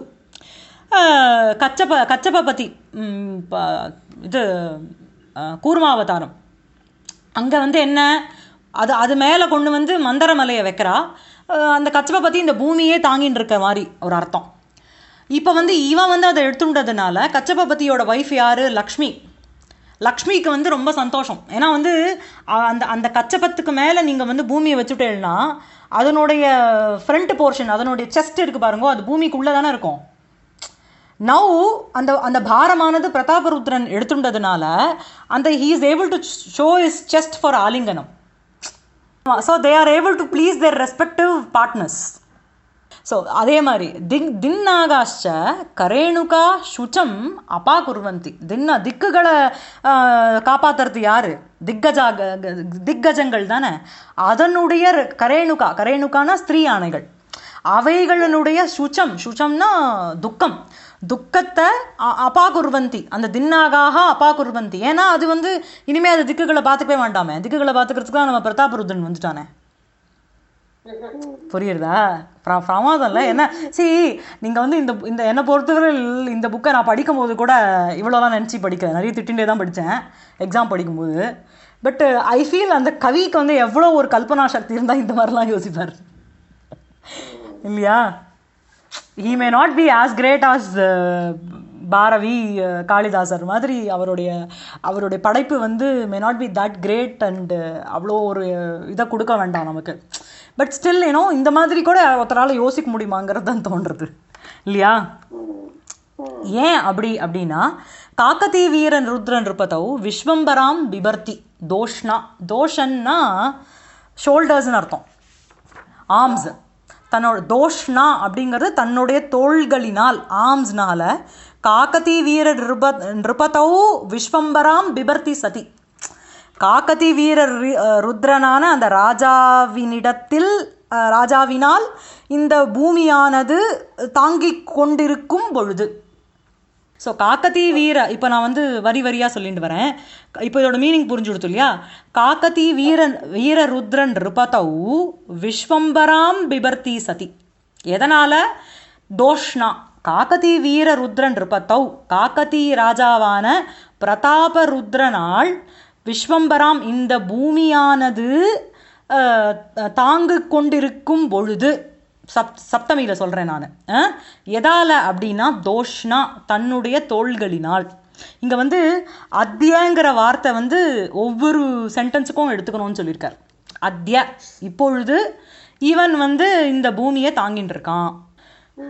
கச்சப்ப கச்சப்ப பத்தி ம், ப- இது அஹ், கூர்மாவதாரம் அங்கே வந்து என்ன அது அது மேலே கொண்டு வந்து மந்தரமலையை வைக்கிறா அஹ் அந்த கச்சப்பை பற்றி இந்த பூமியே தாங்கின்னு இருக்க மாதிரி ஒரு அர்த்தம் இப்போ வந்து இவன் வந்து அதை எடுத்துட்டதுனால கச்சப்பை பற்றியோட ஒய்ஃப் யார் லக்ஷ்மி லக்ஷ்மிக்கு வந்து ரொம்ப சந்தோஷம் ஏன்னா வந்து அ- அந்த அந்த கச்சப்பத்துக்கு மேலே நீங்கள் வந்து பூமியை வச்சுட்டேன்னா அதனுடைய ஃப்ரண்ட் போர்ஷன் அதனுடைய செஸ்ட் இருக்கு பாருங்க அது பூமிக்குள்ளே தானே இருக்கும் நவ் அந்த அந்த பாரமானது பிரதாபருத்ரன் எடுத்துட்டதுனால அந்த he is able to show is chest for ஆலிங்கனம் so they are able to please their respective partners so அதே மாதிரி திக் தின்னாகாஷ்ட கரேணுகா சுச்சம் அப்பா குர்வந்தி தின்ன திக்குகளை ஆஹ், காப்பாத்துறது யாரு திக்கஜா திக்கஜங்கள் தானே அதனுடைய ர- கரேணுகா கரேணுகானா ஸ்திரீ யானைகள் அவைகளினுடைய சுச்சம் சுச்சம்னா துக்கம் துக்கத்தை அ- அப்பா குர்வந்தி அந்த தின்னாகாக அப்பா குர்வந்தி ஏன்னா அது வந்து இனிமே அது திக்குகளை பார்த்துக்கவே வேண்டாமே திக்குகளை பார்த்துக்கிறதுக்கு தான் நம்ம பிரதாபருத்ரன் வந்துட்டானே புரியுறதா பிர- பிரமாதம் இல்லை என்ன சி நீங்கள் வந்து இந்த இந்த என்னை பொறுத்தவரை இந்த புக்கை நான் படிக்கும்போது கூட இவ்வளோலாம் நினச்சி படிக்கல நிறைய திட்டின்றே தான் படித்தேன் எக்ஸாம் படிக்கும்போது பட் ஐ ஃபீல் அந்த கவிக்கு வந்து எவ்வளோ ஒரு கல்பனா சக்தி இருந்தால் இந்த மாதிரிலாம் யோசிப்பார் இல்லையா he may not be as great as Bharavi ah, காளிதாசர் மாதிரி அவருடைய அவருடைய படைப்பு வந்து may not be that great and அவ்வளோ ஒரு இதை கொடுக்க வேண்டாம் நமக்கு பட் ஸ்டில் ஏனோ இந்த மாதிரி கூட ஒருத்தரால் யோசிக்க முடியுமாங்கிறது தான் தோன்றுறது இல்லையா ஏன் அப்படி அப்படின்னா காக்கதி வீரன் ருத்ரன் இருப்பதோ விஸ்வம்பராம் பிபர்த்தி தோஷ்னா தோஷன்னா ஷோல்டர்ஸ்னு அர்த்தம் ஆர்ம்ஸ் தன்னோட தோஷ்னா அப்படிங்கிறது தன்னுடைய தோள்களினால் ஆர்ம்ஸ்னால காக்கதி வீர நிருப நிருபதௌ விஸ்வம்பராம் பிபர்த்தி சதி காக்கதி வீரர் ரி- அஹ் ருத்ரனான அந்த ராஜாவினிடத்தில் அஹ், ராஜாவினால் இந்த பூமியானது தாங்கிக் கொண்டிருக்கும் பொழுது ஸோ காக்கதி வீர இப்போ நான் வந்து வரி வரியாக சொல்லிட்டு வரேன் இப்போ இதோட மீனிங் புரிஞ்சு கொடுத்து இல்லையா காக்கதி வீரன் வீர ருத்ரன் ரிபதௌ விஸ்வம்பராம் பிபர்த்தி சதி எதனால தோஷ்ணா காக்கதி வீர ருத்ரன் ரிபத்தௌ காக்கதி ராஜாவான பிரதாப ருத்ரனால் விஸ்வம்பராம் இந்த பூமியானது அஹ், தாங்கு கொண்டிருக்கும் பொழுது சப் சப்தமியில் சொல்கிறேன் நான் எதால அப்படின்னா தோஷ்னா தன்னுடைய தோள்களினால் இங்கே வந்து அத்தியங்கிற வார்த்தை வந்து ஒவ்வொரு சென்டென்ஸுக்கும் எடுத்துக்கணும்னு சொல்லியிருக்கார் அத்ய இப்பொழுது இவன் வந்து இந்த பூமியை தாங்கிட்டு இருக்கான்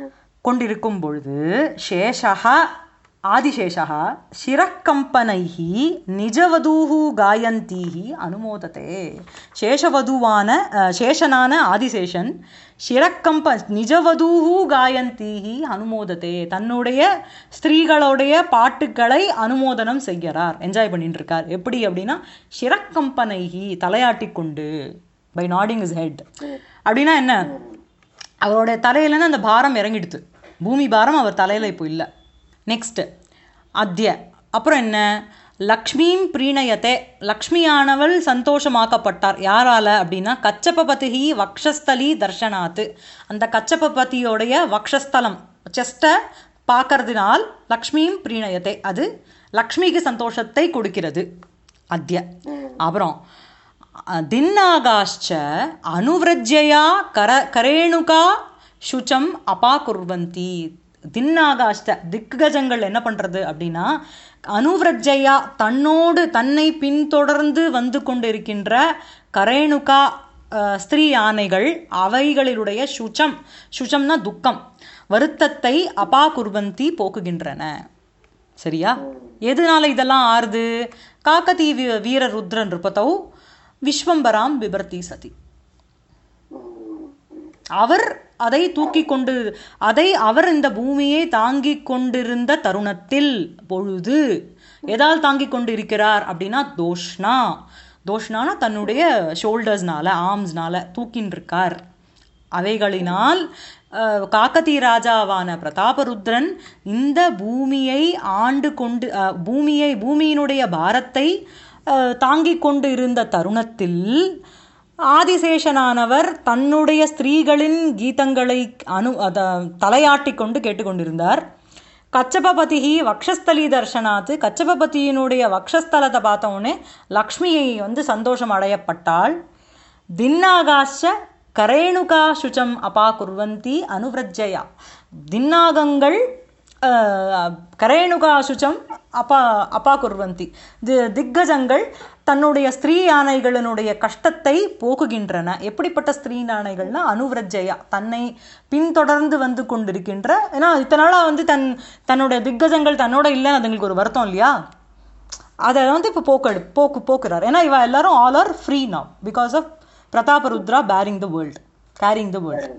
கொண்டிருக்கும் பொழுது சேஷः ஆதிசேஷः சிரக்கம்பனைः நிஜவதூः காயந்தீः அனுமோதத்தே சேஷவதுவான அஹ், சேஷனான ஆதிசேஷன் சிரக்கம்ப நிஜவதூஹு காயந்தீஹி அனுமோதத்தே தன்னுடைய ஸ்திரீகளுடைய பாட்டுக்களை அனுமோதனம் செய்கிறார் என்ஜாய் பண்ணிட்டு இருக்கார் எப்படி அப்படின்னா சிரக்கம்பனைஹி தலையாட்டி கொண்டு பை நாடிங் இஸ் ஹெட் அப்படின்னா என்ன அவருடைய தலையிலேருந்து அந்த பாரம் இறங்கிடுது பூமி பாரம் அவர் தலையில் இப்போ இல்லை நெக்ஸ்ட் அத்ய அப்புறம் என்ன லக்ஷ்மீம் பிரீணயத்தே லக்ஷ்மியானவள் சந்தோஷமாக்கப்பட்டார் யாரால அப்படின்னா கச்சபபதிஹி வக்ஷஸ்தலி தர்ஷனாத்து அந்த கச்சபபதியோடைய வக்ஷஸ்தலம் செஸ்ட்டை பார்க்கறதுனால் லக்ஷ்மியும் பிரீணயத்தே அது லக்ஷ்மிக்கு சந்தோஷத்தை கொடுக்கிறது அத்ய அப்புறம் தின்னாகாஷ்ச அனுவிரஜ்யயா கர கரேணுகா சுச்சம் அபாகுர்வந்தி தின்னாகாஷ்ட திக்கஜங்கள் என்ன பண்றது அப்படின்னா அனுவிரஜ்ஜையா தன்னோடு தன்னை பின்தொடர்ந்து வந்து கொண்டிருக்கின்ற கரேணுகா அஹ், ஸ்திரீ யானைகள் அவைகளிலுடைய சுச்சம் சுச்சம்னா துக்கம் வருத்தத்தை அபாகுர்வந்தி போக்குகின்றன சரியா எதனால இதெல்லாம் ஆறுது காக்கதி வீ- வீர ருத்ரன் இருப்பதோ விஸ்வம்பராம் விபர்த்தி சதி அவர் அதை தூக்கி கொண்டு அதை அவர் இந்த பூமியை தாங்கிக் கொண்டிருந்த தருணத்தில் பொழுது எதால் தாங்கிக் கொண்டு இருக்கிறார் அப்படின்னா தோஷ்னா தோஷ்னானா தன்னுடைய ஷோல்டர்ஸ்னால ஆர்ம்ஸ்னால தூக்கின்னு இருக்கார் அவைகளினால் அஹ், காக்கதி ராஜாவான பிரதாபருத்ரன் இந்த பூமியை ஆண்டு கொண்டு அஹ், பூமியை பூமியினுடைய பாரத்தை அஹ், தாங்கிக் கொண்டு இருந்த தருணத்தில் ஆதிசேஷனானவர் தன்னுடைய ஸ்திரீகளின் கீதங்களை அனு அத தலையாட்டிக் கொண்டு கேட்டுக்கொண்டிருந்தார் கச்சபபதிஹி வக்ஷஸ்தலி தர்ஷனாத்து கச்சபபதியினுடைய வக்ஷஸ்தலத்தை பார்த்த உடனே லக்ஷ்மியை வந்து சந்தோஷம் அடையப்பட்டாள் தின்னாகாஷ கரேணுகா சுச்சம் அப்பா குர்வந்தி அனுவிரஜ்ஜயா தின்னாகங்கள் அஹ், கரேணுகா சுச்சம் அப்பா அப்பா குர்வந்தி தி திக்கஜங்கள் தன்னுடைய ஸ்திரீ யானைகளினுடைய கஷ்டத்தை போக்குகின்றன எப்படிப்பட்ட ஸ்திரீ யானைகள்னா அனுவிரஜ்ஜயா தன்னை பின்தொடர்ந்து வந்து கொண்டிருக்கின்ற ஏன்னா இத்தனை நாளாக வந்து தன் தன்னுடைய திக்கஜங்கள் தன்னோட இல்லைன்னு அதுங்களுக்கு ஒரு வருத்தம் இல்லையா அதை வந்து இப்போ போக்கு போக்கு போக்குறார் ஏன்னா இவ எல்லாரும் all are free now because of Prataparudra bearing the world caring the world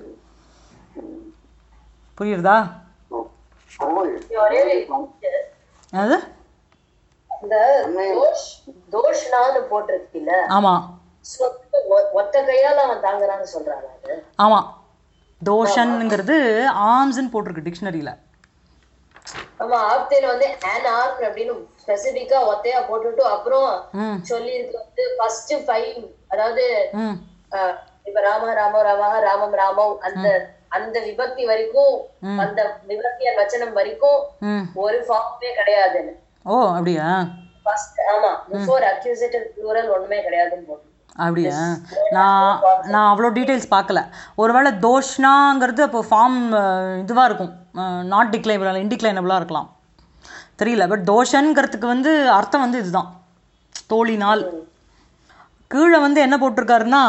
புரியுறதா ஒரே அது இந்த தோஷ் தோஷ்னான்னு போட்டிருக்குல்ல ஆமா So, ஒ- ஒத்த கையால அவன் தாங்குறான்னு சொல்றாங்க அது ஆமா தோஷன்ங்கிறது ஆர்ம்ஸ்ன்னு போட்டிருக்கு டிக்ஷனரியில ஆமா ஆப்தேன் வந்து an arm அப்படின்னு ஸ்பெசிபிக்கா ஒத்தையா போட்டுட்டு அப்புறம் ம் சொல்லி இருக்கு வந்து ஃபர்ஸ்ட் ஃபைவ் அதாவது ம் அஹ், இப்ப ராம ராம ராம ராமம் ராமம் அந்த அந்த விபக்தி வரைக்கும் அந்த விபக்திய வச்சனம் வரைக்கும் ம் ஒரு ஃபார்மே கிடையாதுன்னு ஓ அப்படியா ஃபர்ஸ்ட் ஆமா பிஃபோர் அக்யூசேட்டிவ் ப்ளூரல் ஒண்ணுமே கிடையாதுன்னு போட்டு அப்படியா நான் நான் அவ்வளோ டீட்டெயில்ஸ் பார்க்கல ஒருவேளை தோஷ்னாங்கிறது அப்போ ஃபார்ம் இதுவாக இருக்கும் நாட் டிக்ளைனபிள் இன்டிக்ளைனபிளாக இருக்கலாம் தெரியல பட் தோஷன்கிறதுக்கு வந்து அர்த்தம் வந்து இதுதான் தோழினால் கீழே வந்து என்ன போட்டிருக்காருன்னா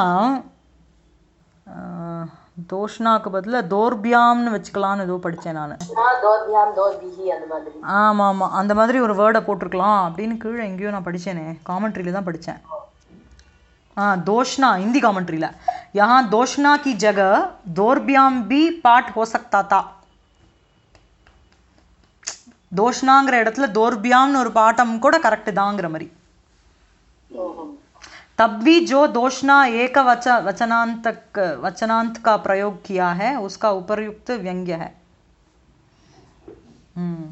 அஹ், தோஷ்னாக்கு பதிலாக தோர்பியாம்னு வச்சுக்கலாம்னு ஏதோ படித்தேன் நான் தோர்பியாம் தோர்பிஹி அந்த மாதிரி ஆமாம் ஆமாம் அந்த மாதிரி ஒரு வேர்டை போட்டிருக்கலாம் அப்படின்னு கீழே எங்கேயோ நான் படித்தேனே காமெண்ட்ரியில் தான் படித்தேன் हाँ दोषना हिंदी कमेंट्री ला यहाँ दोषना की जगह दोर्ब्याम भी पाठ हो सकता था தோஷ்னாங்கிற இடத்துல தோர்பியாம்னு ஒரு பாட்டம் கூட கரெக்ட் தாங்கிற மாதிரி तब भी जो दोषना एक वच वचनांत वचनांत का प्रयोग किया है उसका उपयुक्त व्यंग्य है हम्म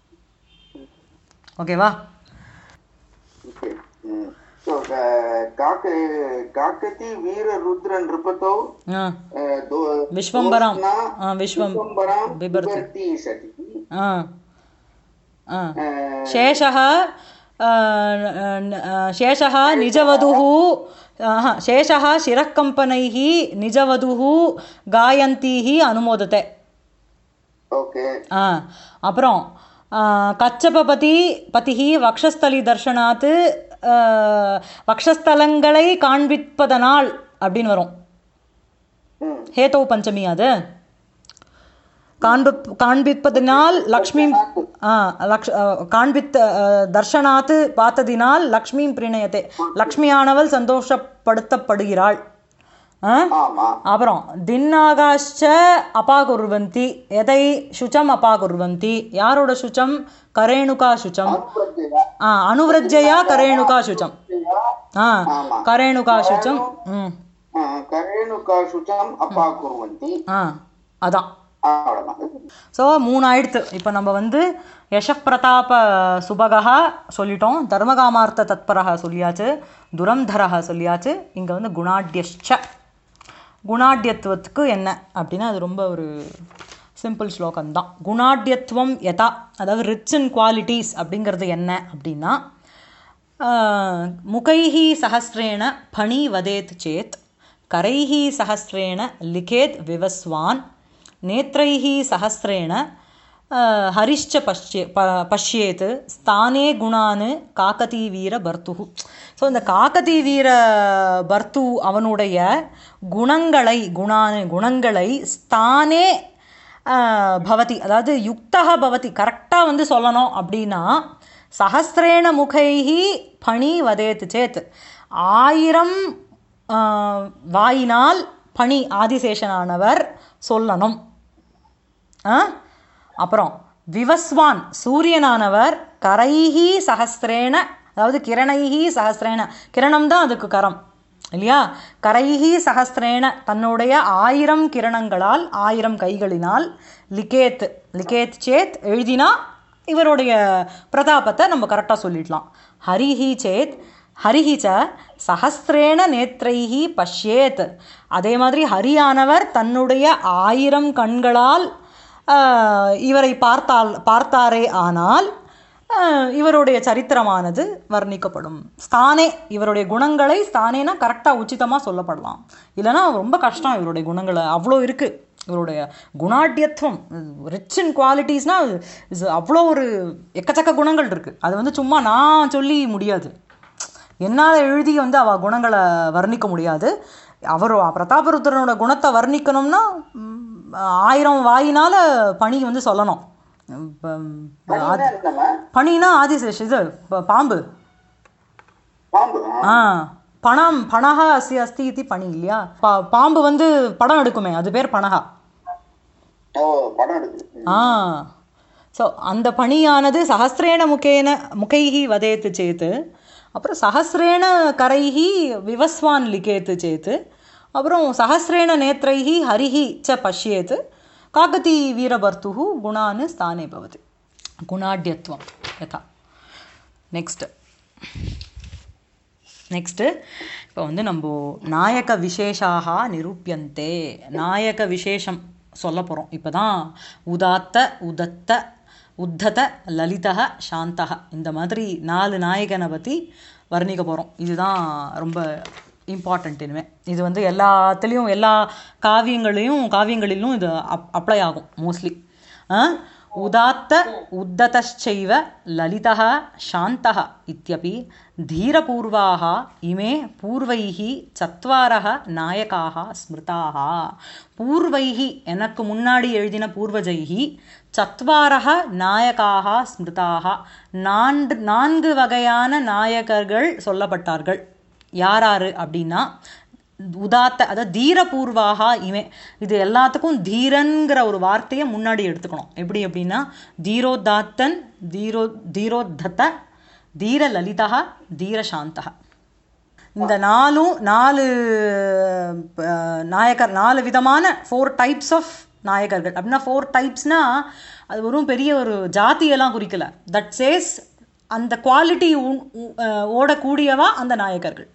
ओकेवा Okay. Mm. So, uh, Kak, Kakati Veera Rudra Nrupatau हाँ uh, do, विश्वम्बराम Doshna हाँ विश्वम Vishwambaram बिभर्ति Vibarti Sati. हाँ हाँ Uh, शेषः अ, अ, शेषः निजवधुः आहा, शेषः शिरःकम्पनैः निजवधुः गायन्तीः अनुमोदते okay. ஆ அப்புறம் ஆ, கச்சபபதி பதிஹி வக்ஷஸ்தலி தர்ஷனாத்து ஆ, வக்ஷஸ்தலங்களை காண்பிப்பதனால் அப்படின்னு வரும் Mm. ஹேதோ பஞ்சமி அது காண்பிப் காண்பிப்பதினால் லக்ஷ்மி ஆ லக்ஷ் ஆ, காண்பித்த ஆ, தர்ஷனாத்து பார்த்ததினால் லக்ஷ்மி பிரிணயத்தே லக்ஷ்மியானவள் சந்தோஷப்படுத்தப்படுகிறாள் ஆ ஆமா அப்புறம் தின்னாகாஷ்ச அபாகுர்வந்தி எதை சுச்சம் அபாகுர்வந்தி யாரோட சுச்சம் கரேணுகா சுச்சம் அனுப்பிரஜையா ஆ அனுவிரஜ்ஜயா கரேணுகா சுச்சம் ஆ ஆமா. கரேணுகா சுச்சம் ம் ஆ, கரேணுகா சுச்சம் அப்பா குர்வந்தி ஆ அதான் அவ்வளவுதான் ஸோ மூணு ஆயிடுத்து இப்போ நம்ம வந்து யசப்பிரதாப சுபகா சொல்லிட்டோம் தர்மகாமார்த்த தத்பரா சொல்லியாச்சு துரந்தரா சொல்லியாச்சு இங்கே வந்து குணாட்யஷ்ச குணாட்யத்துவத்துக்கு என்ன அப்படின்னா அது ரொம்ப ஒரு சிம்பிள் ஸ்லோகம் தான் குணாட்யத்துவம் யதா அதாவது ரிச் இன் குவாலிட்டிஸ் அப்படிங்கிறது என்ன அப்படின்னா ஆஹ், முகைஹி சஹஸ்ரேண பணி வதேத் சேத் கரைஹி சஹஸ்ரேண லிகேத் விவஸ்வான் நேத்ரைஹி சஹஸ்ரேண ஆஹ், ஹரிஷ்ச பஷ்யே ப பஷ்யேத் ஸ்தானே குணான் காக்கதி வீர பர்த்துஹு ஸோ இந்த காக்கதி வீர பர்த்து அவனுடைய குணங்களை குணான் குணங்களை ஸ்தானே ஆஹ், பவதி அதாவது யுக்தா பவதி கரெக்டாக வந்து சொல்லணும் அப்படின்னா சஹஸ்ரேண முகைஹி பணி வதேத் சேத் ஆயிரம் ஆஹ், வாயினால் பணி ஆதிசேஷனானவர் சொல்லணும் ஆ? அப்புறம் விவஸ்வான் சூரியனானவர் கரைஹி சஹஸ்ரேன அதாவது கிரணைஹி சஹஸ்ரேன கிரணம் தான் அதுக்கு கரம் இல்லையா கரைஹி சஹஸ்ரேன தன்னுடைய ஆயிரம் கிரணங்களால் ஆயிரம் கைகளினால் லிகேத் லிகேத் சேத் எழுதினா இவருடைய பிரதாபத்தை நம்ம கரெக்டாக சொல்லிடலாம் ஹரிஹி சேத் ஹரிஹி ச சஹஸ்ரேண நேத்ரைஹி பஷ்யேத் அதே மாதிரி ஹரியானவர் தன்னுடைய ஆயிரம் கண்களால் ஆஹ், இவரை பார்த்தால் பார்த்தாரே ஆனால் ஆஹ், இவருடைய சரித்திரமானது வர்ணிக்கப்படும் ஸ்தானே இவருடைய குணங்களை ஸ்தானேனா கரெக்டாக உச்சிதமாக சொல்லப்படலாம் இல்லைன்னா ரொம்ப கஷ்டம் இவருடைய குணங்களை அவ்வளோ இருக்குது இவருடைய குணாட்யத்துவம் ரிச் இன் குவாலிட்டிஸ்னால் அவ்வளோ ஒரு எக்கச்சக்க குணங்கள் இருக்குது அது வந்து சும்மா நான் சொல்லி முடியாது என்னால் எழுதி வந்து அவ குணங்களை வர்ணிக்க முடியாது அவர் பிரதாபருத்ரனோட குணத்தை வர்ணிக்கணும்னா ம், ஆயிரம் வாயினால பணி வந்து சொல்லணும் இப்ப, பனின்னா என்னம்மா? பணினா ஆதிசேஷ் இது ப- பாம்பு பாம்பு ஆ. ஆ பணம் பணகா அஸ்தி அஸ்தி இது பணி இல்லையா பா பாம்பு வந்து படம் எடுக்குமே அது பேர் பணகா ஓ படம் எடுக்குது ஆ ஸோ அந்த பணியானது சஹஸ்ரேண முகேன முகைஹி வதேத்து சேத்து அப்புறம் சஹஸ்ரேண கரைஹி விவஸ்வான் லிகேத்து சேத்து அப்புறம் சஹஸ்ரேண நேத்ரைஹி ஹரிஹி ச பஷ்யேத் காக்கதி வீரபர்த்துஹு குணான் ஸ்தானே பவதி குணாட்யத்துவம் யதா நெக்ஸ்ட்டு நெக்ஸ்ட்டு இப்போ வந்து நம்ம நாயக விசேஷாக நிரூபியந்தே நாயக விசேஷம் சொல்ல போகிறோம் இப்போ தான் உதாத்த உதத்த உத்தத லலிதா சாந்தக இந்த மாதிரி நாலு நாயகனை பற்றி வர்ணிக்க போகிறோம் இதுதான் ரொம்ப இம்பார்ட்டண்ட் இனிமேல் இது வந்து எல்லாத்துலேயும் எல்லா காவியங்களையும் காவியங்களிலும் இது அப் அப்ளை ஆகும் மோஸ்ட்லி उदात्त उद्दतश्चैव ललितः शान्तः इत्यपि धीरपूर्वाः इमे पूर्वैः चत्वारः नायकाः स्मृताः பூர்வைஹி எனக்கு முன்னாடி எழுதின பூர்வஜைஹி சத்வாரக நாயகாக ஸ்மிருதாக நான்கு நான்கு வகையான நாயகர்கள் சொல்லப்பட்டார்கள் யாராரு அப்படின்னா உதாத்த அதாவது தீரபூர்வாக இமே இது எல்லாத்துக்கும் தீரன்கிற ஒரு வார்த்தையை முன்னாடி எடுத்துக்கணும் எப்படி அப்படின்னா தீரோதாத்தன் தீரோ தீரோத்தத தீர லலிதா தீரசாந்தா இந்த நாலும் நாலு அஹ், நாயகர் நாலு விதமான ஃபோர் டைப்ஸ் ஆஃப் நாயகர்கள் அப்படின்னா ஃபோர் டைப்ஸ்னா அது வெறும் பெரிய ஒரு ஜாதியெல்லாம் குறிக்கல தட் சேஸ் அந்த குவாலிட்டி ஓடக்கூடியவா அந்த நாயகர்கள்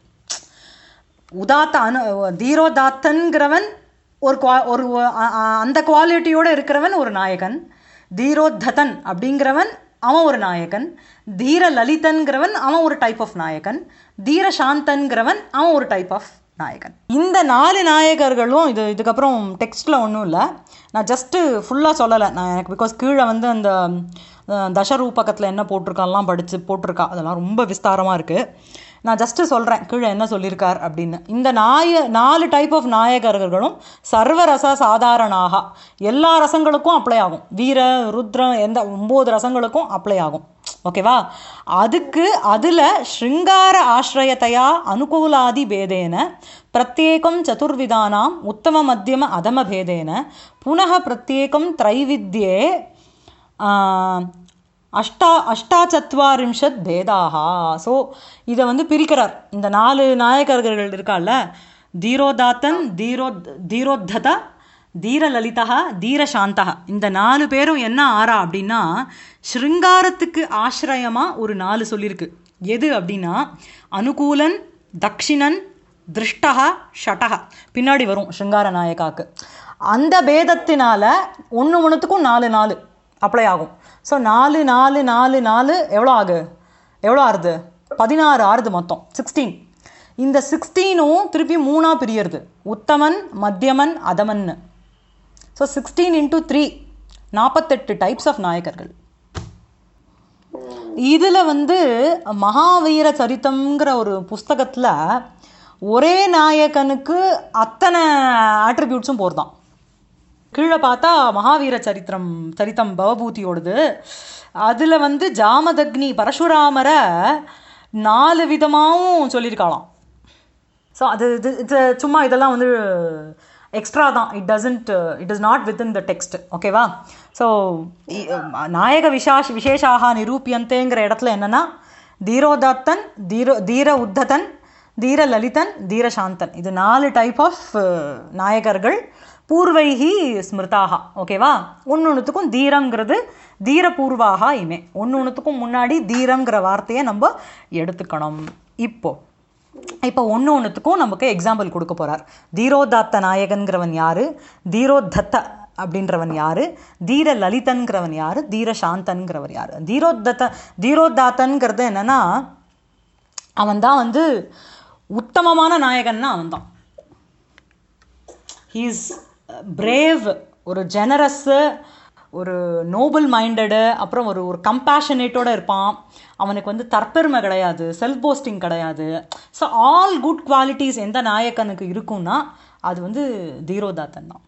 உதாத்த அனு தீரோதாத்தன்கிறவன் ஒரு குவா ஒரு அ- அ- அந்த குவாலிட்டியோட இருக்கிறவன் ஒரு நாயகன் தீரோத்ததன் அப்படிங்கிறவன் அவன் ஒரு நாயகன் தீர லலிதன்கிறவன் அவன் ஒரு டைப் ஆஃப் நாயகன் தீர சாந்தன்கிறவன் அவன் ஒரு டைப் ஆஃப் நாயகன் இந்த நாலு நாயகர்களும் இது இதுக்கப்புறம் டெக்ஸ்ட்டில் ஒன்றும் இல்லை நான் ஜஸ்ட்டு ஃபுல்லாக சொல்லலை நான் எனக்கு பிகாஸ் கீழே வந்து அந்த அஹ், தசரூபகத்தில் என்ன போட்டிருக்கான்லாம் படித்து போட்டிருக்கா அதெல்லாம் ரொம்ப விஸ்தாரமாக இருக்குது நான் ஜஸ்ட்டு சொல்கிறேன் கீழே என்ன சொல்லியிருக்கார் அப்படின்னு இந்த நாய நாலு டைப் ஆஃப் நாயகர்களும் சர்வரச சாதாரணாக எல்லா ரசங்களுக்கும் அப்ளை ஆகும் வீர ருத்ரம் எந்த ஒம்பது ரசங்களுக்கும் அப்ளை ஆகும் ஓகேவா அதுக்கு அதில் ஸ்ருங்கார ஆசிரயத்தையா அனுகூலாதி பேதேன பிரத்யேகம் சதுர்விதானாம் உத்தம மத்தியம அதம பேதேன புனः பிரத்யேகம் த்ரைவித்யே ஆஹ், அஷ்டா அஷ்டாச்சத்வாரிம்ஷத் பேதாகா ஸோ இதை வந்து பிரிக்கிறார் இந்த நாலு நாயகர்கள் இருக்கால்ல தீரோதாத்தன் தீரோ தீரோத்தத தீரலலிதா தீரசாந்தா இந்த நாலு பேரும் என்ன ஆறா அப்படின்னா ஸ்ருங்காரத்துக்கு ஆசிரயமாக ஒரு நாலு சொல்லியிருக்கு எது அப்படின்னா அனுகூலன் தக்ஷிணன் திருஷ்டகா ஷட்டகா பின்னாடி வரும் ஸ்ருங்கார நாயகாக்கு அந்த பேதத்தினால ஒன்று ஒன்றுத்துக்கும் நாலு நாலு அப்ளை ஆகும் ஸோ நாலு நாலு நாலு நாலு எவ்வளோ ஆகு எவ்வளோ ஆறுது பதினாறு ஆறுது மொத்தம் சிக்ஸ்டீன் இந்த சிக்ஸ்டீனும் திருப்பி மூணாக பிரியறது உத்தமன் மத்தியமன் அதமன்னு ஸோ சிக்ஸ்டீன் இன்டூ த்ரீ நாற்பத்தெட்டு டைப்ஸ் ஆஃப் நாயகர்கள் இதில் வந்து மகாவீர சரித்தம்ங்கிற ஒரு புஸ்தகத்தில் ஒரே நாயகனுக்கு அத்தனை ஆட்ரிபியூட்ஸும் போர்தான் கீழே பார்த்தா மகாவீர சரித்திரம் சரித்தம் பவபூதியோடது அதில் வந்து ஜாமதக்னி பரசுராமரை நாலு விதமாகவும் சொல்லியிருக்காளாம் ஸோ அது இது இது சும்மா இதெல்லாம் வந்து எக்ஸ்ட்ரா தான் it doesn't it is not with in the text ஓகேவா ஸோ நாயக விசாஷ் விசேஷாக நிரூபியந்தேங்கிற இடத்துல என்னன்னா தீரோதத்தன் தீரோ தீர உத்ததன் தீர லலிதன் தீரசாந்தன் இது நாலு டைப் ஆஃப் நாயகர்கள் பூர்வைகி ஸ்மிருதாக ஓகேவா ஒன்று ஒன்றுத்துக்கும் தீரங்கிறது தீரபூர்வாக இமே ஒன்று ஒன்றுத்துக்கும் முன்னாடி தீரங்கிற வார்த்தையை நம்ம எடுத்துக்கணும் இப்போ இப்போ ஒன்று ஒன்றுத்துக்கும் நமக்கு எக்ஸாம்பிள் கொடுக்க போகிறார் தீரோதாத்த நாயகன்கிறவன் யார் தீரோத்தத்த அப்படின்றவன் யார் தீர லலிதன்கிறவன் யார் தீர சாந்தன்கிறவர் யார் தீரோத்தத்த தீரோதாத்தன்கிறது என்னன்னா அவன் தான் வந்து உத்தமமான நாயகன்னா அவன் தான் ஹீஸ் பிரேவ் ஒரு ஜெனரஸ்ஸு ஒரு நோபல் மைண்டடு அப்புறம் ஒரு ஒரு கம்பேஷனேட்டோட இருப்பான் அவனுக்கு வந்து தற்பெருமை கிடையாது செல்ஃப் போஸ்டிங் கிடையாது ஸோ ஆல் குட் குவாலிட்டிஸ் எந்த நாயக்கனுக்கு இருக்கும்னா அது வந்து தீரோதாத்தன் தான்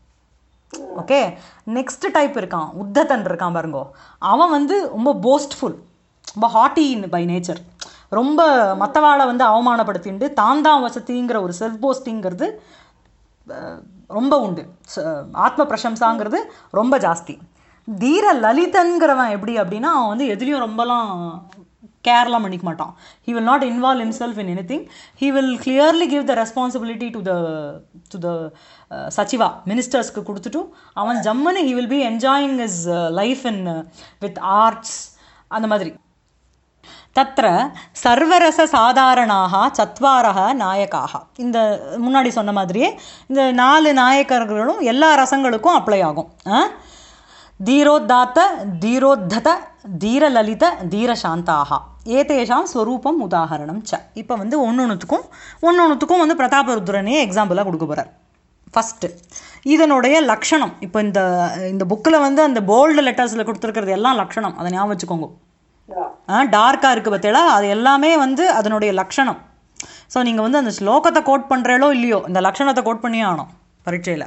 ஓகே நெக்ஸ்ட் டைப் இருக்கான் உத்தத்தன் இருக்கான் பாருங்கோ அவன் வந்து ரொம்ப போஸ்ட்ஃபுல் ரொம்ப ஹாட்டி பை நேச்சர் ரொம்ப மற்றவாளை வந்து அவமானப்படுத்திண்டு தான் தான் வசதிங்கிற ஒரு செல்ஃப் போஸ்டிங்கிறது அஹ், ரொம்ப உண்டு ச- ஆத்ம பிரசம்சாங்கிறது ரொம்ப ஜாஸ்தி தீர லலிதன்கிறவன் எப்படி அப்படின்னா அவன் வந்து எதுலேயும் ரொம்பலாம் கேர்லாம் பண்ணிக்க மாட்டான் he will not involve himself in anything he will clearly give the responsibility to the to the uh, சச்சிவா மினிஸ்டர்ஸ்க்கு கொடுத்துட்டு அவன் ஜம்முன்னு he will be enjoying his uh, life in uh, with arts அந்த மாதிரி தத்ர சர்வரச சாதாரணாக சத்வாரக நாயக்காக இந்த முன்னாடி சொன்ன மாதிரியே இந்த நாலு நாயக்கர்களும் எல்லா ரசங்களுக்கும் அப்ளை ஆகும் ஆ? தீரோத்தாத்த தீரோத்தத தீரலலித தீரசாந்தாக ஏதேஷாம் ஸ்வரூபம் உதாகரணம் ச இப்போ வந்து ஒன்று ஒன்றுத்துக்கும் ஒன்று ஒன்றுத்துக்கும் வந்து பிரதாபருத்ரனே எக்ஸாம்பிளாக கொடுக்க போகிறார் ஃபஸ்ட்டு இதனுடைய லக்ஷணம் இப்போ இந்த இந்த புக்கில் வந்து அந்த போல்டு லெட்டர்ஸில் கொடுத்துருக்கிறது எல்லாம் லக்ஷணம் அதை ஞாபகம் வச்சுக்கோங்க டார்க்காக இருக்குது பார்த்தீங்களா அது எல்லாமே வந்து அதனுடைய லக்ஷணம் ஸோ நீங்கள் வந்து அந்த ஸ்லோகத்தை கோட் பண்ணுறீங்களோ இல்லையோ இந்த லக்ஷணத்தை கோட் பண்ணியே ஆகணும் பரீட்சையில்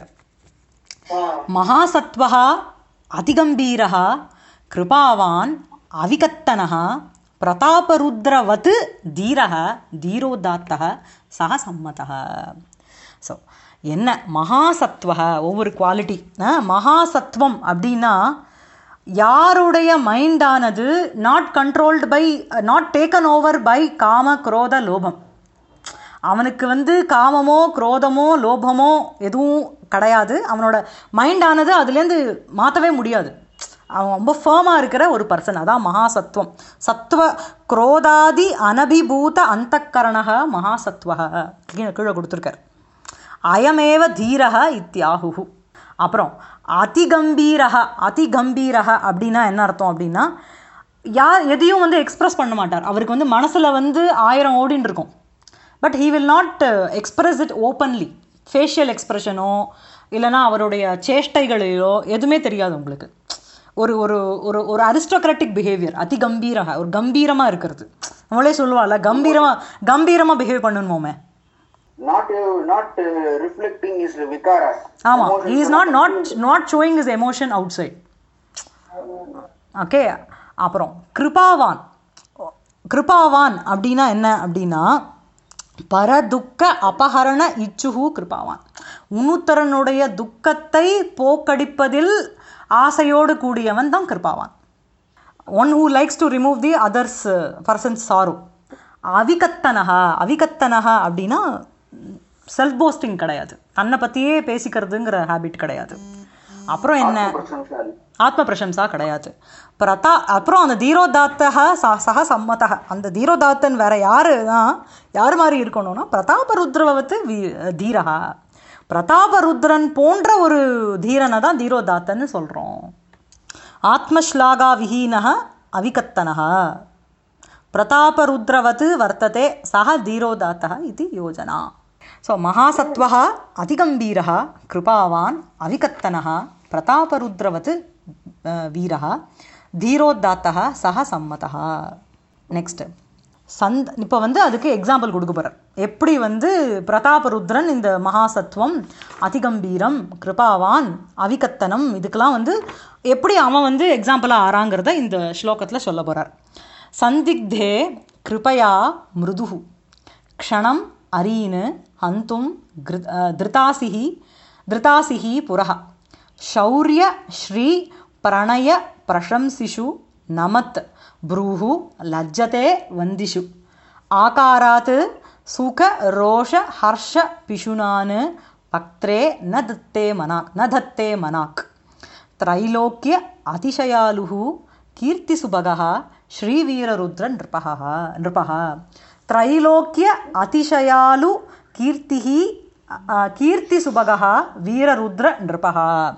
மகாசத்வः அதிகம்பீரः கிருபாவான் அவிகத்தனः பிரதாபருத்ரவத் தீரः தீரோதாத்தः சக சம்மதः ஸோ என்ன மகாசத்வக ஒவ்வொரு குவாலிட்டி மகாசத்வம் அப்படின்னா யாருடைய மைண்டானது not controlled by not taken over by காம குரோத லோபம் அவனுக்கு வந்து காமமோ குரோதமோ லோபமோ எதுவும் கிடையாது அவனோட மைண்டானது அதுலேருந்து மாற்றவே முடியாது அவன் ரொம்ப ஃபேமாக இருக்கிற ஒரு பர்சன் அதான் மகாசத்துவம் சத்துவ குரோதாதி அனபிபூத அந்தக்கரணக மகாசத்வக கீழே கீழே கொடுத்துருக்கார் அயமேவ தீரக இத்தியாகுஹு அப்புறம் அதிகம்பீரக அதிகம்பீரக அப்படின்னா என்ன அர்த்தம் அப்படின்னா யார் எதையும் வந்து எக்ஸ்பிரஸ் பண்ண மாட்டார் அவருக்கு வந்து மனசில் வந்து ஆயிரம் ஓடின்னு இருக்கும் but he will not express it openly facial எக்ஸ்பிரஷனோ இல்லைனா அவருடைய சேஷ்டைகளிலோ எதுவுமே தெரியாது உங்களுக்கு ஒரு ஒரு ஒரு ஒரு அரிஸ்டோக்ராட்டிக் பிஹேவியர் அதி கம்பீரக ஒரு கம்பீரமாக இருக்கிறது அவளே சொல்லுவாள்ல கம்பீரமா கம்பீரமா பிஹேவ் பண்ணணுமோமே not uh, not uh, reflecting his vikaras ஆமா Emotions he is are not not not showing his emotion outside okay அப்புறம் கிருபாவான் கிருபாவான் அப்படின்னா என்ன அப்படின்னா பரதுக்க அபகரண இச்சுகு கிருபாவான் உனுத்தரனுடைய துக்கத்தை போக்கடிப்பதில் ஆசையோடு கூடியவன் தான் கிருபாவான் one who likes to remove the others persons சாரு அவிகத்தனகா அவிகத்தனகா அப்படின்னா செல்ஃப் போஸ்டிங் கிடையாது தன்னை பற்றியே பேசிக்கிறதுங்கிற ஹேபிட் கிடையாது அப்புறம் என்ன பிரசம்சாலி ஆத்ம பிரசம்சா கிடையாது பிரதா அப்புறம் அந்த தீரோதாத்தக ச சக சம்மதக அந்த தீரோதாத்தன் வேற யாருன்னா யார் மாதிரி இருக்கணும்னா பிரதாபருத்ரவத்து வீ தீரகா பிரதாபருத்ரன் போன்ற ஒரு தீரனை தான் தீரோதாத்தன்னு சொல்கிறோம் ஆத்மஸ்லாகா விஹீனக அவிகத்தனக பிரதாபருத்ரவத் வர்த்தते சக தீரோதாத்தः इति योजना सो महासत्त्वः अतिगम्भीरः कृपावान् अविकत्तनः प्रतापरुद्रवत् अ, वीरः धीरोदाத்தः सः சம்மதः நெக்ஸ்ட் சந்த் இப்போ வந்து அதுக்கு எக்ஸாம்பிள் கொடுக்க போகிறார் எப்படி வந்து பிரதாபருத்ரன் இந்த மகாசத்துவம் அதிகம்பீரம் கிருபாவான் அவிகத்தனம் இதுக்கெல்லாம் வந்து எப்படி அவன் வந்து எக்ஸாம்பிளாக ஆறாங்கிறத இந்த ஸ்லோகத்தில் சொல்ல போகிறார் சந்திக்தே கிருபயா மிருதுஹு க்ஷணம் அரீன் ஹந்தும் கிருத் திருதாசிஹி திருதாசிஹி புரः शौर्य श्री प्रणय प्रशंसिषु नमत् ब्रूः लज्जते वन्दिषु आकारात् सुख रोष हर्ष पिशुनान् पक्त्रे न दत्ते मनाक् न दत्ते मनाक् त्रैलोक्य अतिशयालुः कीर्तिसुभगः श्रीवीररुद्र नृपः नृपः त्रैलोक्य अतिशयालु कीर्तिः अ, कीर्तिसुभगः வீரருத்ர நிருபः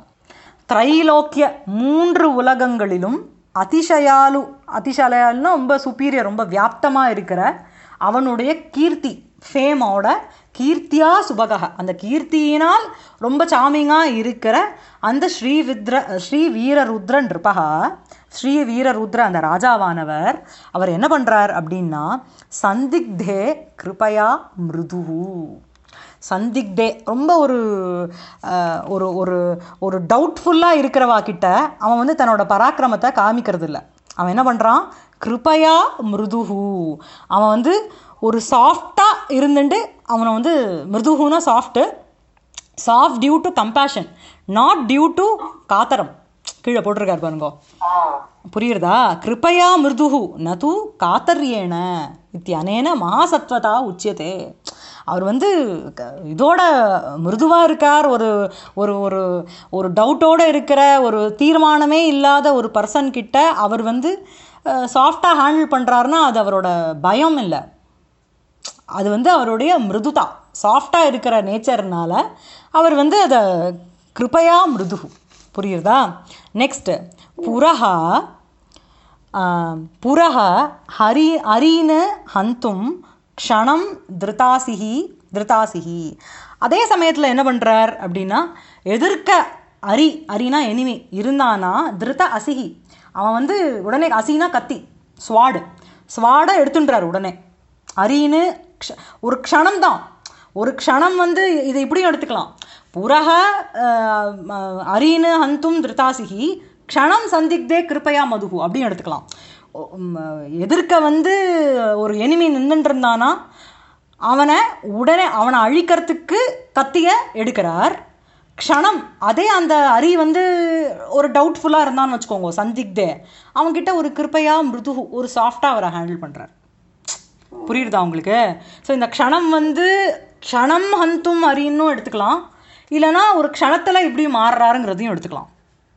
திரைலோக்கிய மூன்று உலகங்களிலும் அதிசயாலு அதிசயாலுன்னா ரொம்ப சுப்பீரியர் ரொம்ப வியாப்தமாக இருக்கிற அவனுடைய கீர்த்தி ஃபேமோட கீர்த்தியா சுபகா அந்த கீர்த்தியினால் ரொம்ப சாமிங்காக இருக்கிற அந்த ஸ்ரீவித்ர ஸ்ரீ வீரருத்ர நிருபகா ஸ்ரீ வீரருத்ர அந்த ராஜாவானவர் அவர் என்ன பண்ணுறார் அப்படின்னா சந்திக்தே கிருபயா மிருதுஹு சந்திக்தே ரொம்ப ஒரு அஹ், ஒரு ஒரு ஒரு டவுட்ஃபுல்லாக இருக்கிறவா கிட்ட அவன் வந்து தன்னோட பராக்கிரமத்தை காமிக்கிறது இல்லை அவன் என்ன பண்ணுறான் கிருபயா மிருதுஹு அவன் வந்து ஒரு சாஃப்டாக இருந்துட்டு அவனை வந்து மிருதுஹுனா soft soft due to compassion not due to காத்தரம் கீழே போட்டிருக்காரு பாருங்கோ புரியுறதா கிருபயா மிருதுஹு நது காத்தர்யேன இத்தியனேன மகாசத்வதா உச்சியதே அவர் வந்து க- இதோட மிருதுவாக இருக்கார் ஒரு ஒரு ஒரு ஒரு டவுட்டோடு இருக்கிற ஒரு தீர்மானமே இல்லாத ஒரு பர்சன் கிட்ட அவர் வந்து சாஃப்டாக ஹேண்டில் பண்ணுறாருன்னா அது அவரோட பயம் இல்லை அது வந்து அவருடைய மிருதுதா சாஃப்டாக இருக்கிற நேச்சர்னால அவர் வந்து அதை கிருபையா மிருது புரியுறதா நெக்ஸ்ட் புரஹா ஆஹ், புரஹ ஹரி அரீனு ஹந்தும் க்ஷணம் திருதாசிஹி திருதாசிஹி அதே சமயத்தில் என்ன பண்ணுறார் அப்படின்னா எதிர்க்க அரி அரினா எனிமி இருந்தானா திருத அசிஹி அவன் வந்து உடனே அசினா கத்தி ஸ்வாடு ஸ்வாடை எடுத்துன்றார் உடனே அரின்னு க்ஷ- ஒரு க்ஷணம் தான் ஒரு க்ஷணம் வந்து இதை இப்படியும் எடுத்துக்கலாம் புரக அஹ், ம- அரீனு ஹந்தும் திருதாசிகி க்ஷணம் சந்திக்தே கிருப்பையா மதுகு அப்படியும் எடுத்துக்கலாம் ஒ- ம், எதிர்க்க வந்து ஒரு எனிமி நின்றுட்டு இருந்தானா அவனை உடனே அவனை அழிக்கிறதுக்கு கத்திய எடுக்கிறார் க்ஷணம் அதே அந்த அரி வந்து ஒரு டவுட்ஃபுல்லாக இருந்தான்னு வச்சுக்கோங்க சந்திக்தே அவன்கிட்ட ஒரு கிருப்பையா மிருது ஒரு சாஃப்டாக அவரை ஹேண்டில் பண்ணுறார் புரியுதா உங்களுக்கு ஸோ இந்த க்ஷணம் வந்து க்ஷணம் ஹந்தும் அரின்னும் எடுத்துக்கலாம் இல்லைன்னா ஒரு க்ஷணத்தில் இப்படி மாறுறாருங்கிறதையும் எடுத்துக்கலாம்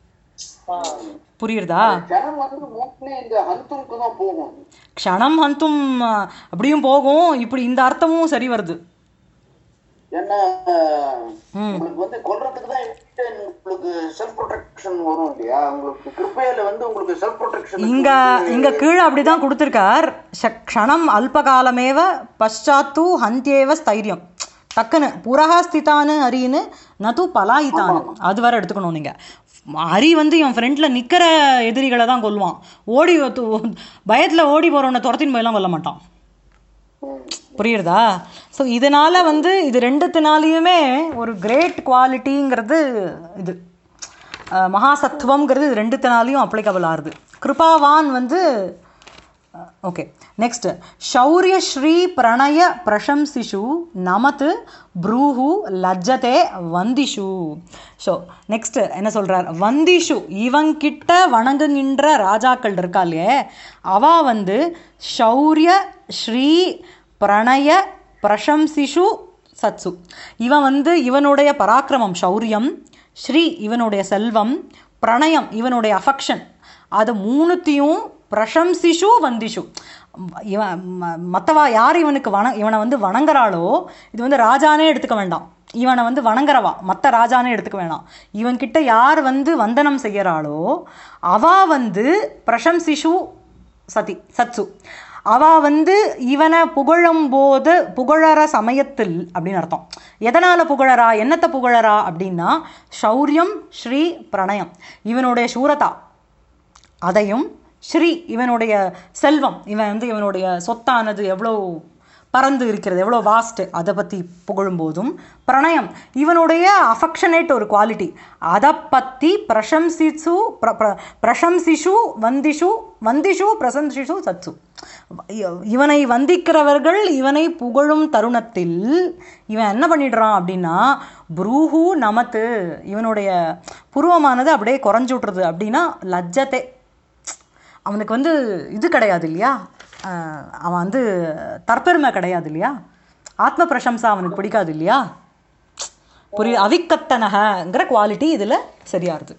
புரியுறதா ஜனம் வந்து மோஸ்ட்லி இந்த ஹந்தும்க்கு தான் போகும் க்ஷணம் ஹந்தும் அஹ், அப்படியும் போகும் இப்படி இந்த அர்த்தமும் சரி வருது ஏன்னா உங்களுக்கு வந்து கொல்றதுக்கு தான் உங்களுக்கு செல்ஃப் ப்ரொடெக்ஷன் வரும் இல்லையா உங்களுக்கு கிருப்பையில வந்து உங்களுக்கு செல்ஃப் ப்ரொடெக்ஷன் இங்க இங்க கீழே அப்படிதான் கொடுத்துருக்கார் ஷ- க்ஷணம் அல்பகாலமேவ பశ్చాத்து ஹந்தியேவ ஸ்தைரியம் டக்குன்னு புரஹா ஸ்திதானு அரின்னு நது பலாயித்தானு அது வரை எடுத்துக்கணும் நீங்க ஹரி வந்து இவன் ஃப்ரெண்டில் நிற்கிற எதிரிகளை தான் கொல்லுவான் ஓடி பயத்தில் ஓடி போகிறவனை துரத்தின் போயெல்லாம் கொல்ல மாட்டான் புரியுறதா ஸோ இதனால வந்து இது ரெண்டுத்தினாலையுமே ஒரு கிரேட் குவாலிட்டிங்கிறது இது அஹ், மகாசத்துவம்ங்கிறது இது ரெண்டுத்தினாலையும் அப்ளிகபிள் ஆகுது கிருபாவான் வந்து ஓகே நெக்ஸ்ட் ಶೌರ್ಯ ಶ್ರೀ ಪ್ರಣಯ ಪ್ರಶಂಸಿಷು நமது ப்ரூஹு லஜ்ஜதே வந்திஷு ஸோ நெக்ஸ்ட் என்ன சொல்றார் வந்திஷு இவங்கிட்ட வணங்குகின்ற ராஜாக்கள் இருக்கா இல்லையே அவ வந்து ஷௌரிய ஸ்ரீ பிரணய பிரசம்சிஷு சத்சு இவன் வந்து இவனுடைய பராக்கிரமம் ஷௌரியம் ஸ்ரீ இவனுடைய செல்வம் பிரணயம் இவனுடைய அஃபெக்ஷன் அது மூணுத்தையும் பிரசம்சிஷு வந்திஷு இவன் ம- மத்தவா யார் இவனுக்கு வண இவனை வந்து வணங்குறாளோ இது வந்து ராஜானே எடுத்துக்க வேண்டாம் இவனை வந்து வணங்குறவா மற்ற ராஜானே எடுத்துக்க வேண்டாம் இவன்கிட்ட யார் வந்து வந்தனம் செய்யறாளோ அவ வந்து பிரசம்சிஷு சதி சத்சு அவ வந்து இவனை புகழும் போது புகழற சமயத்தில் அப்படின்னு அர்த்தம் எதனால புகழறா என்னத்தை புகழறா அப்படின்னா ஷௌரியம் ஸ்ரீ பிரணயம் இவனுடைய சூரதா அதையும் ஸ்ரீ இவனுடைய செல்வம் இவன் வந்து இவனுடைய சொத்தானது எவ்வளோ பறந்து இருக்கிறது எவ்வளோ வாஸ்ட் அதை பற்றி புகழும்போதும் பிரணயம் இவனுடைய அஃபெக்ஷனேட் ஒரு குவாலிட்டி அதை பற்றி பிரசம்சிசு பிர பிர- பிரசம்சிஷு வந்திஷு வந்திஷு பிரசம்சிஷு சத்சு இ- இவனை வந்திக்கிறவர்கள் இவனை புகழும் தருணத்தில் இவன் என்ன பண்ணிடுறான் அப்படின்னா புரூஹு நமத்து இவனுடைய புருவமானது அப்படியே குறைஞ்சு விட்றது அப்படின்னா லஜ்ஜத்தை அவனுக்கு வந்து இது கிடையாது இல்லையா அஹ் அவன் வந்து தற்பெருமை கிடையாது இல்லையா ஆத்ம பிரசம்சா அவனுக்கு பிடிக்காது இல்லையா புரிய அவிக்கத்தனகங்கிற குவாலிட்டி இதில் சரியாருது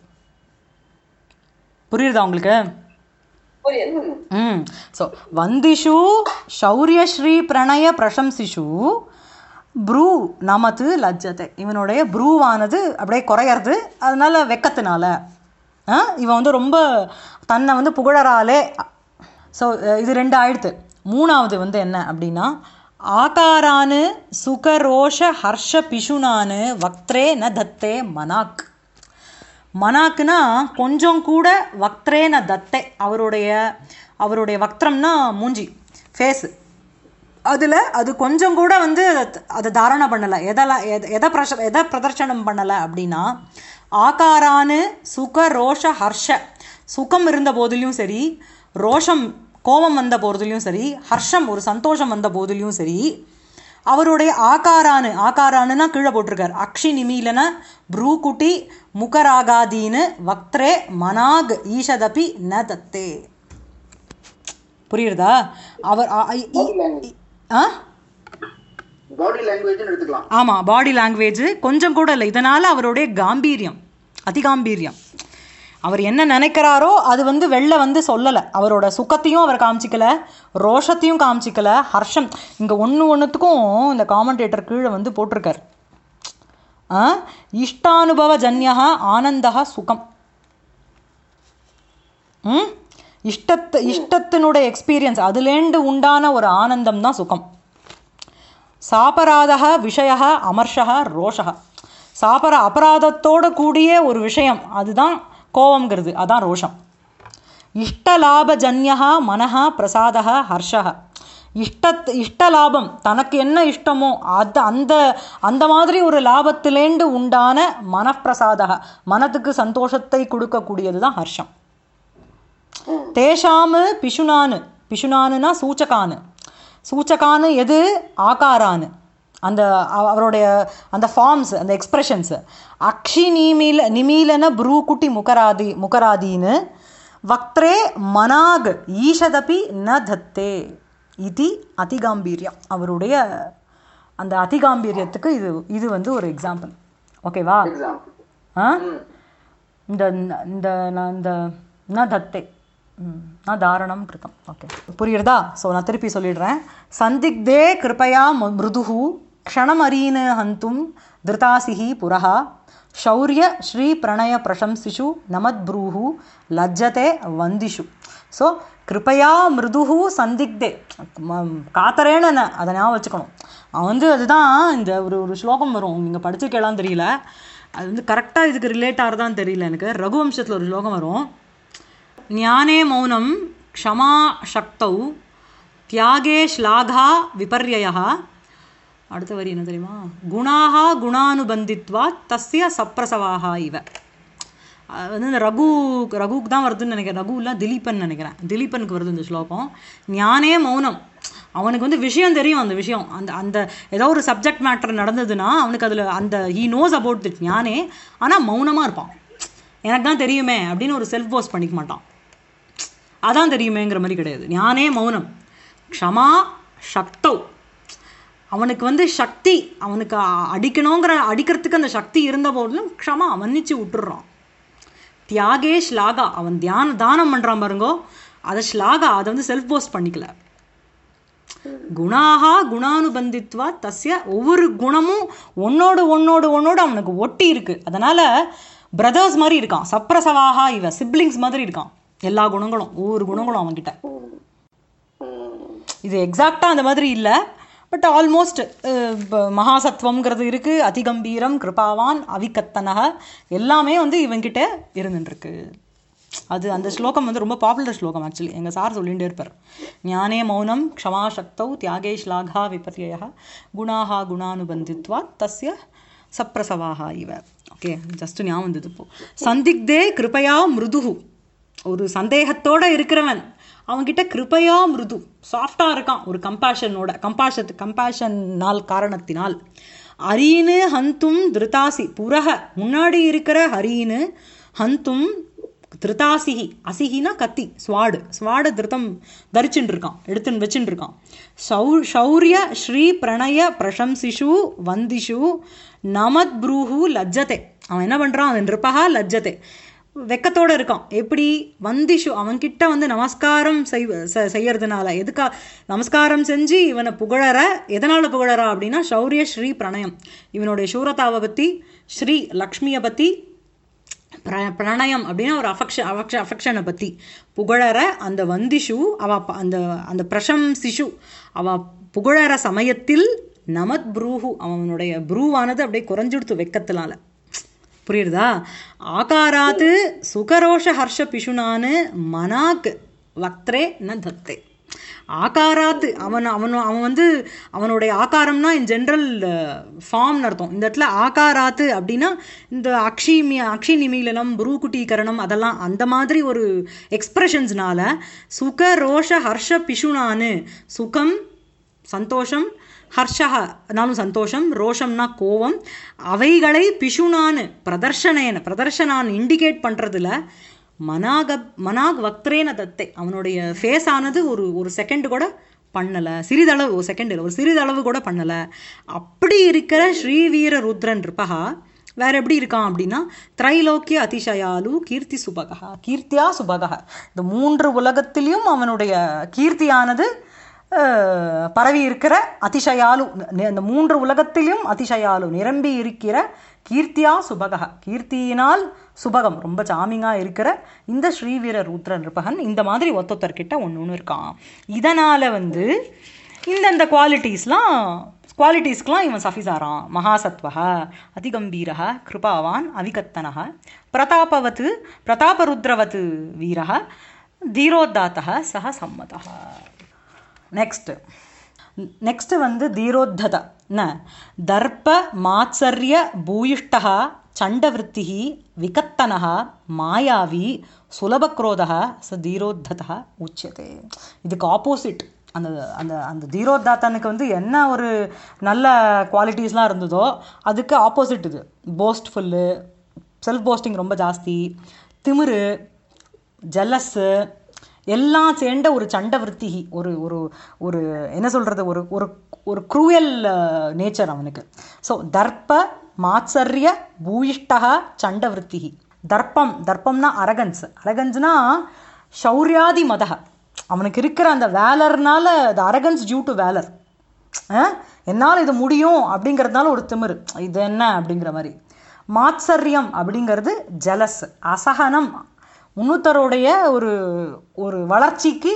புரியுதா உங்களுக்கு புரியுது ம் ஸோ வந்திஷு ஷௌரியஸ்ரீ பிரணய பிரசம்சிஷு ப்ரூ நமது லஜ்ஜத்தை இவனுடைய ப்ரூவானது அப்படியே குறையறது அதனால வெக்கத்தினால ஆ, இவன் வந்து ரொம்ப தன்னை வந்து புகழறாலே ஸோ இது ரெண்டு ஆயிடுத்து மூணாவது வந்து என்ன அப்படின்னா ஆகாரானு சுகரோஷ ஹர்ஷ பிஷுனானு வக்த்ரே ந தத்தே மனாக் மனாக்குனா கொஞ்சம் கூட வக்த்ரே ந தத்தை அவருடைய அவருடைய வக்திரம்னா மூஞ்சி ஃபேஸு அதில் அது கொஞ்சம் கூட வந்து அது- அதை தாரணை பண்ணலை எதெல்லாம் எத- எதை பிரஷ எதை பிரதர்ஷனம் பண்ணலை அப்படின்னா ஆகாரானு சுக ரோஷ ஹர்ஷ சுகம் இருந்த போதிலையும் சரி ரோஷம் கோபம் வந்த போதிலையும் சரி ஹர்ஷம் ஒரு சந்தோஷம் வந்த போதிலையும் சரி அவருடைய ஆகாரானு ஆகாரானுன்னா கீழே போட்டிருக்கார் அக்ஷி நிமீலன ப்ரூகுட்டி முகராகாதீனு வக்த்ரே மனாக் ஈஷதபி ந தத்தே புரியுறதா அவர் ஆ- இ- இ- ஆ பாடி லாங்குவேஜ்னு எடுத்துக்கலாம் ஆமாம் பாடி லாங்குவேஜ் கொஞ்சம் கூட இல்லை இதனால் அவருடைய காம்பீரியம் அதிகாம்பீரியம் அவர் என்ன நினைக்கிறாரோ அது வந்து வெளில வந்து சொல்லலை அவரோட சுகத்தையும் அவர் காமிச்சிக்கல ரோஷத்தையும் காமிச்சிக்கல ஹர்ஷம் இங்கே ஒன்று ஒன்றுத்துக்கும் இந்த காமெண்டேட்டர் கீழே வந்து போட்டிருக்கார் ஆ இஷ்டானுபவ ஜன்யா ஆனந்தா சுகம் ம் இஷ்டத்து இஷ்டத்தினுடைய எக்ஸ்பீரியன்ஸ் அதுலேண்டு உண்டான ஒரு ஆனந்தம் தான் சுகம் சாபராதக விஷய அமர்ஷக ரோஷக சாபர அபராதத்தோடு கூடிய ஒரு விஷயம் அதுதான் கோபம்ங்கிறது அதான் ரோஷம் இஷ்டலாபஜன்யா மனஹ பிரசாதக ஹர்ஷக இஷ்டத் இஷ்டலாபம் தனக்கு என்ன இஷ்டமோ அது அந்த அந்த மாதிரி ஒரு லாபத்திலேண்டு உண்டான மனப்பிரசாதக மனத்துக்கு சந்தோஷத்தை கொடுக்கக்கூடியது தான் ஹர்ஷம் தேஷாமு பிஷுனானு பிஷுனானுனா சூச்சகானு சூச்சகானு எது ஆகாரானு அந்த அவ- அவருடைய அந்த ஃபார்ம்ஸ் அந்த எக்ஸ்பிரஷன்ஸ் அக்ஷி நிமீல நிமீலன ப்ரூகுட்டி முகராதி முகராதீன்னு வக்த்ரே மனாக் ஈஷதபி ந தத்தே இது அதிகாம்பீரியம் அவருடைய அந்த அதிகாம்பீரியத்துக்கு இது இது வந்து ஒரு எக்ஸாம்பிள் ஓகேவா எக்ஸாம்பிள் ஆ இந்த இந்த நான் இந்த ந தத்தை ம், ந தாரணம் கிருத்தம் ஓகே புரியுறதா ஸோ நான் திருப்பி சொல்லிடுறேன் சந்திக்தே கிருபயா ம- மிருதுஹு க்ஷணமரீன ஹந்தும் திருதாசிஹி புரஹா ಶೌರ್ಯ ಶ್ರೀ ಪ್ರಣಯ ಪ್ರಶಂಸಿಷು ನಮದ್ಬ್ರೂಹು ಲಜ್ಜತೆ ವಂದಿಷು ஸோ கிருபையா மிருதுஹு சந்திக்தே ம- காத்தரேன்னு அதை ஞாபகம் வச்சுக்கணும் அவன் வந்து அதுதான் இந்த ஒரு ஒரு ஸ்லோகம் வரும் நீங்கள் படிச்சிருக்கலாம் தெரியல அது வந்து கரெக்டாக இதுக்கு ரிலேட் ஆகிறதான்னு தெரியல எனக்கு ரகுவம்சத்தில் ஒரு ஸ்லோகம் வரும் ஞானே மௌனம் க்ஷமா சக்தௌ தியாகே ஸ்லாகா விபர்யயா அடுத்த வரி என்ன தெரியுமா குணாக குணானுபந்தித்வா தஸ்ய சப்ரசவாக இவ அது வந்து இந்த ரகு ரகுக்கு தான் வருதுன்னு நினைக்கிறேன் ரகு இல்லை திலீபன் நினைக்கிறேன் திலீபனுக்கு வருது இந்த ஸ்லோகம் ஞானே மௌனம் அவனுக்கு வந்து விஷயம் தெரியும் அந்த விஷயம் அந்த அந்த ஏதோ ஒரு சப்ஜெக்ட் மேட்டர் நடந்ததுன்னா அவனுக்கு அதில் அந்த ஹீ நோஸ் அபவுட் திட் ஞானே ஆனால் மௌனமாக இருப்பான் எனக்கு தான் தெரியுமே அப்படின்னு ஒரு செல்ஃப் போஸ்ட் பண்ணிக்க மாட்டான் அதான் தெரியுமேங்கிற மாதிரி கிடையாது ஞானே மௌனம் க்ஷமா சக்தௌ அவனுக்கு வந்து சக்தி அவனுக்கு அ- அடிக்கணுங்கிற அடிக்கிறதுக்கு அந்த சக்தி இருந்த போதிலும் க்ஷமா மன்னிச்சு விட்டுடுறான் தியாகே ஸ்லாகா அவன் தியான தானம் பண்ணுறான் பாருங்கோ அதை ஸ்லாகா அதை வந்து செல்ஃப் போஸ்ட் பண்ணிக்கல குணாகா குணானுபந்தித்வா தஸ்ய ஒவ்வொரு குணமும் ஒன்னோடு ஒன்னோடு ஒன்னோடு அவனுக்கு ஒட்டி இருக்கு அதனால பிரதர்ஸ் மாதிரி இருக்கான் சப்ரசவாகா இவ சிப்ளிங்ஸ் மாதிரி இருக்கான் எல்லா குணங்களும் ஒவ்வொரு குணங்களும் அவன்கிட்ட இது எக்ஸாக்டாக அந்த மாதிரி இல்லை பட் ஆல்மோஸ்ட் மகாசத்வம்ங்கிறது இருக்கு அதிகம்பீரம் கிருபாவான் அவிகத்தனக எல்லாமே வந்து இவன்கிட்ட இருந்துருக்கு அது அந்த ஸ்லோகம் வந்து ரொம்ப பாப்புலர் ஸ்லோகம் ஆக்சுவலி எங்கள் சார் சொல்லிகிட்டே இருப்பார் ஞானே மௌனம் க்ஷமா சக்தௌ தியாகே ஸ்லாகா விபர்யய குணாக குணானுபந்தித்வா தஸ்ய சப்ரசவாக இவ ஓகே ஜஸ்ட் ஞாபகம் வந்தது இப்போ சந்திக்தே கிருபையா மிருதுஹு ஒரு சந்தேகத்தோட இருக்கிறவன் அவன்கிட்ட கிருபையா மிருது சாஃப்டாக இருக்கான் ஒரு கம்பேஷனோட கம்பாஷத்து கம்பேஷனால் காரணத்தினால் அரீனு ஹந்தும் திருதாசி புரக முன்னாடி இருக்கிற ஹரீனு ஹந்தும் திருதாசிகி அசிகினா கத்தி ஸ்வாடு ஸ்வாட திருத்தம் தரிச்சுட்டு இருக்கான் எடுத்துன்னு வச்சுட்டு இருக்கான் சௌ சௌரிய ஸ்ரீ பிரணய பிரசம்சிஷு வந்திஷு நமத் ப்ரூஹு லஜ்ஜதே அவன் என்ன பண்ணுறான் அவன் நிருபகா லஜ்ஜதே வெக்கத்தோட இருக்கான் எப்படி வந்திஷு அவன்கிட்ட வந்து நமஸ்காரம் செய் செ- செய்யறதுனால எதுக்கா நமஸ்காரம் செஞ்சு இவனை புகழற எதனால புகழறா அப்படின்னா சௌரிய ஸ்ரீ பிரணயம் இவனுடைய சூரதாவை பற்றி ஸ்ரீ லக்ஷ்மியை பற்றி பிர பிரணயம் அப்படின்னா ஒரு அஃபக்ஷ அஃபக்ஷ அஃபெக்ஷனை பற்றி புகழற அந்த வந்திஷு அவ ப- அந்த அந்த பிரசம்சிஷு அவ புகழற சமயத்தில் நமத் ப்ரூஹு அவனுடைய ப்ரூவானது அப்படியே குறைஞ்சுடுத்து வெக்கத்தினால புரியுறதா ஆகாராத்து சுகரோஷ ஹர்ஷ பிஷுனானு மனாக் வக்திரே ந தத்தே ஆகாராத்து அவன் அவன் அவன் வந்து அவனுடைய ஆகாரம்னா இன் ஜென்ரல் ஃபார்ம்னு அர்த்தம் இந்த இடத்துல ஆகாராத்து அப்படின்னா இந்த அக்ஷிமி அக்ஷிநிமீலனம் புரூகுட்டீகரணம் அதெல்லாம் அந்த மாதிரி ஒரு எக்ஸ்பிரஷன்ஸ்னால சுக ரோஷ ஹர்ஷ பிஷுனானு சுகம் சந்தோஷம் ஹர்ஷக நானும் சந்தோஷம் ரோஷம்னா கோவம் அவைகளை பிஷுனான்னு பிரதர்ஷனேன பிரதர்ஷனான் இண்டிகேட் பண்ணுறதுல மனாக மனாக் வக்திரேன தத்தை அவனுடைய ஃபேஸ் ஆனது ஒரு ஒரு செகண்ட் கூட பண்ணலை சிறிதளவு ஒரு செகண்ட் இல்லை ஒரு சிறிதளவு கூட பண்ணலை அப்படி இருக்கிற ஸ்ரீவீர ருத்ரன் இருப்பகா வேற எப்படி இருக்கான் அப்படின்னா திரைலோக்கிய அதிசயாலு கீர்த்தி சுபகா கீர்த்தியா சுபகா இந்த மூன்று உலகத்திலையும் அவனுடைய கீர்த்தியானது அஹ், பரவி இருக்கிற அதிசயாலு நி- இந்த மூன்று உலகத்திலும் அதிசயாலு நிரம்பி இருக்கிற கீர்த்தியா சுபகா கீர்த்தியினால் சுபகம் ரொம்ப சாமிங்கா இருக்கிற இந்த ஸ்ரீவீர ருத்ர நிருபகன் இந்த மாதிரி ஒத்தொத்தர்கிட்ட ஒன்று ஒன்று இருக்கான் இதனால வந்து இந்தந்த குவாலிட்டிஸ்லாம் குவாலிட்டிஸ்க்கெலாம் இவன் சஃபிசாரான் மகாசத்வக அதிகம்பீரக கிருபாவான் அவிகத்தனக பிரதாபவத் பிரதாபருத்ரவத் வீரக தீரோத்தாத்தக சக சம்மதः நெக்ஸ்ட் நெக்ஸ்ட் வந்து தீரோத்தத ந தர்ப்ப மாத்சரிய பூயிஷ்டः சண்டவృத்திः விகத்தனः மாயாவி சுலபக்ரோதः ச தீரோத்ததः உச்சியதே இதுக்கு ஆப்போசிட் அந்த அந்த அந்த தீரோத்தாத்தனுக்கு வந்து என்ன ஒரு நல்ல குவாலிட்டிஸ்லாம் இருந்ததோ அதுக்கு ஆப்போசிட் இது போஸ்ட்ஃபுல்லு செல்ஃப் போஸ்டிங் ரொம்ப ஜாஸ்தி திமிரு ஜல்லஸ்ஸு எல்லாம் சேர்ந்த ஒரு சண்டவருத்தி ஒரு ஒரு ஒரு என்ன சொல்கிறது ஒரு ஒரு ஒரு குரூயல் நேச்சர் அவனுக்கு ஸோ தர்ப்ப மாத்சரிய பூயிஷ்டக சண்டவருத்தி தர்ப்பம் தர்ப்பம்னா அரகன்ஸ் அரகன்ஸ்னா சௌரியாதி மதக அவனுக்கு இருக்கிற அந்த வேலர்னால the arrogance due to valour என்னால் இது முடியும் அப்படிங்கிறதுனால ஒரு திமிரு இது என்ன அப்படிங்கிற மாதிரி மாத்சரியம் அப்படிங்கிறது ஜலஸ் அசகனம் முன்னூத்தருடைய ஒரு ஒரு வளர்ச்சிக்கு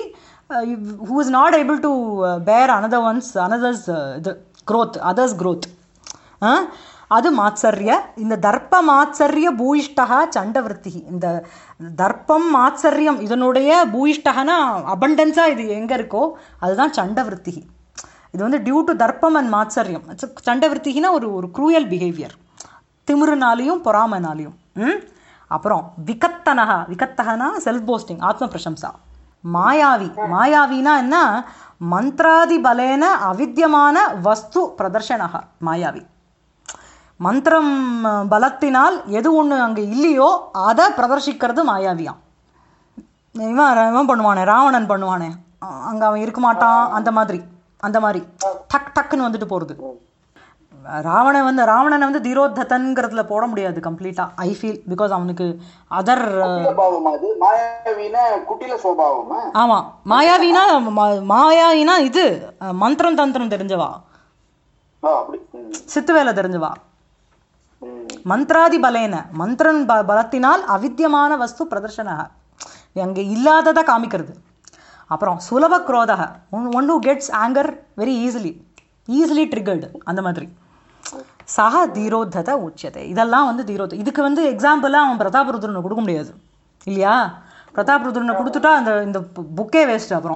who is not able to bear another ones others இது growth அதர்ஸ் growth அது மாத்சர்ய இந்த தர்ப்ப மாத்சர்ய பூயிஷ்டகா சண்டவருத்தி இந்த தர்ப்பம் மாத்சர்யம் இதனுடைய பூயிஷ்டகனா அபண்டன்ஸாக இது எங்கே இருக்கோ அதுதான் சண்டவருத்தி இது வந்து டியூ டு தர்ப்பம் அண்ட் மாத்சர்யம் சண்டவருத்தினா ஒரு ஒரு க்ரூயல் பிஹேவியர் திமிருனாலையும் பொறாமனாலையும் ம் அப்புறம் விகத்தனகா விகத்தகனா செல்ஃப் போஸ்டிங் ஆத்ம பிரசம்சா மாயாவி மாயாவினா என்ன மந்திராதி பலேன அவித்தியமான வஸ்து பிரதர்ஷனகா மாயாவி மந்திரம் அஹ், பலத்தினால் எது ஒன்று அங்கே இல்லையோ அதை பிரதர்ஷிக்கிறது மாயாவியாம் இவன் இவன் பண்ணுவானே ராவணன் பண்ணுவானே அ- அங்க அவன் இருக்க மாட்டான் அந்த மாதிரி அந்த மாதிரி டக் டக்குன்னு வந்துட்டு போறது ராவணன் வந்து ராவணனை வந்து தீரோத்தத்தன்கிறதுல போட முடியாது கம்ப்ளீட்டா ஐ ஃபீல் பிகாஸ் அவனுக்கு அதர் பாவமா அது மாயாவின குட்டில சுவாவமா ஆமா மாயாவினா மா- மாயாவினா இது அஹ், மந்திரம் தந்திரம் தெரிஞ்சவா ஆ அப்படி ம், சித்து வேலை தெரிஞ்சவா ம். மந்திராதி பலேன மந்திரன் ப பலத்தினால் அவித்தியமான வஸ்து பிரதர்ஷன அங்கே இல்லாததை காமிக்கிறது அப்புறம் சுலப குரோதக one one who gets anger very easily easily triggered அந்த மாதிரி சக தீரோத்தத உச்சத்தை இதெல்லாம் வந்து தீரோத்த இதுக்கு வந்து எக்ஸாம்பிளாக அவன் பிரதாபருத்ரனை கொடுக்க முடியாது இல்லையா பிரதாபருத்ரனை கொடுத்துட்டா அந்த இந்த புக்கே வேஸ்ட் அப்புறம்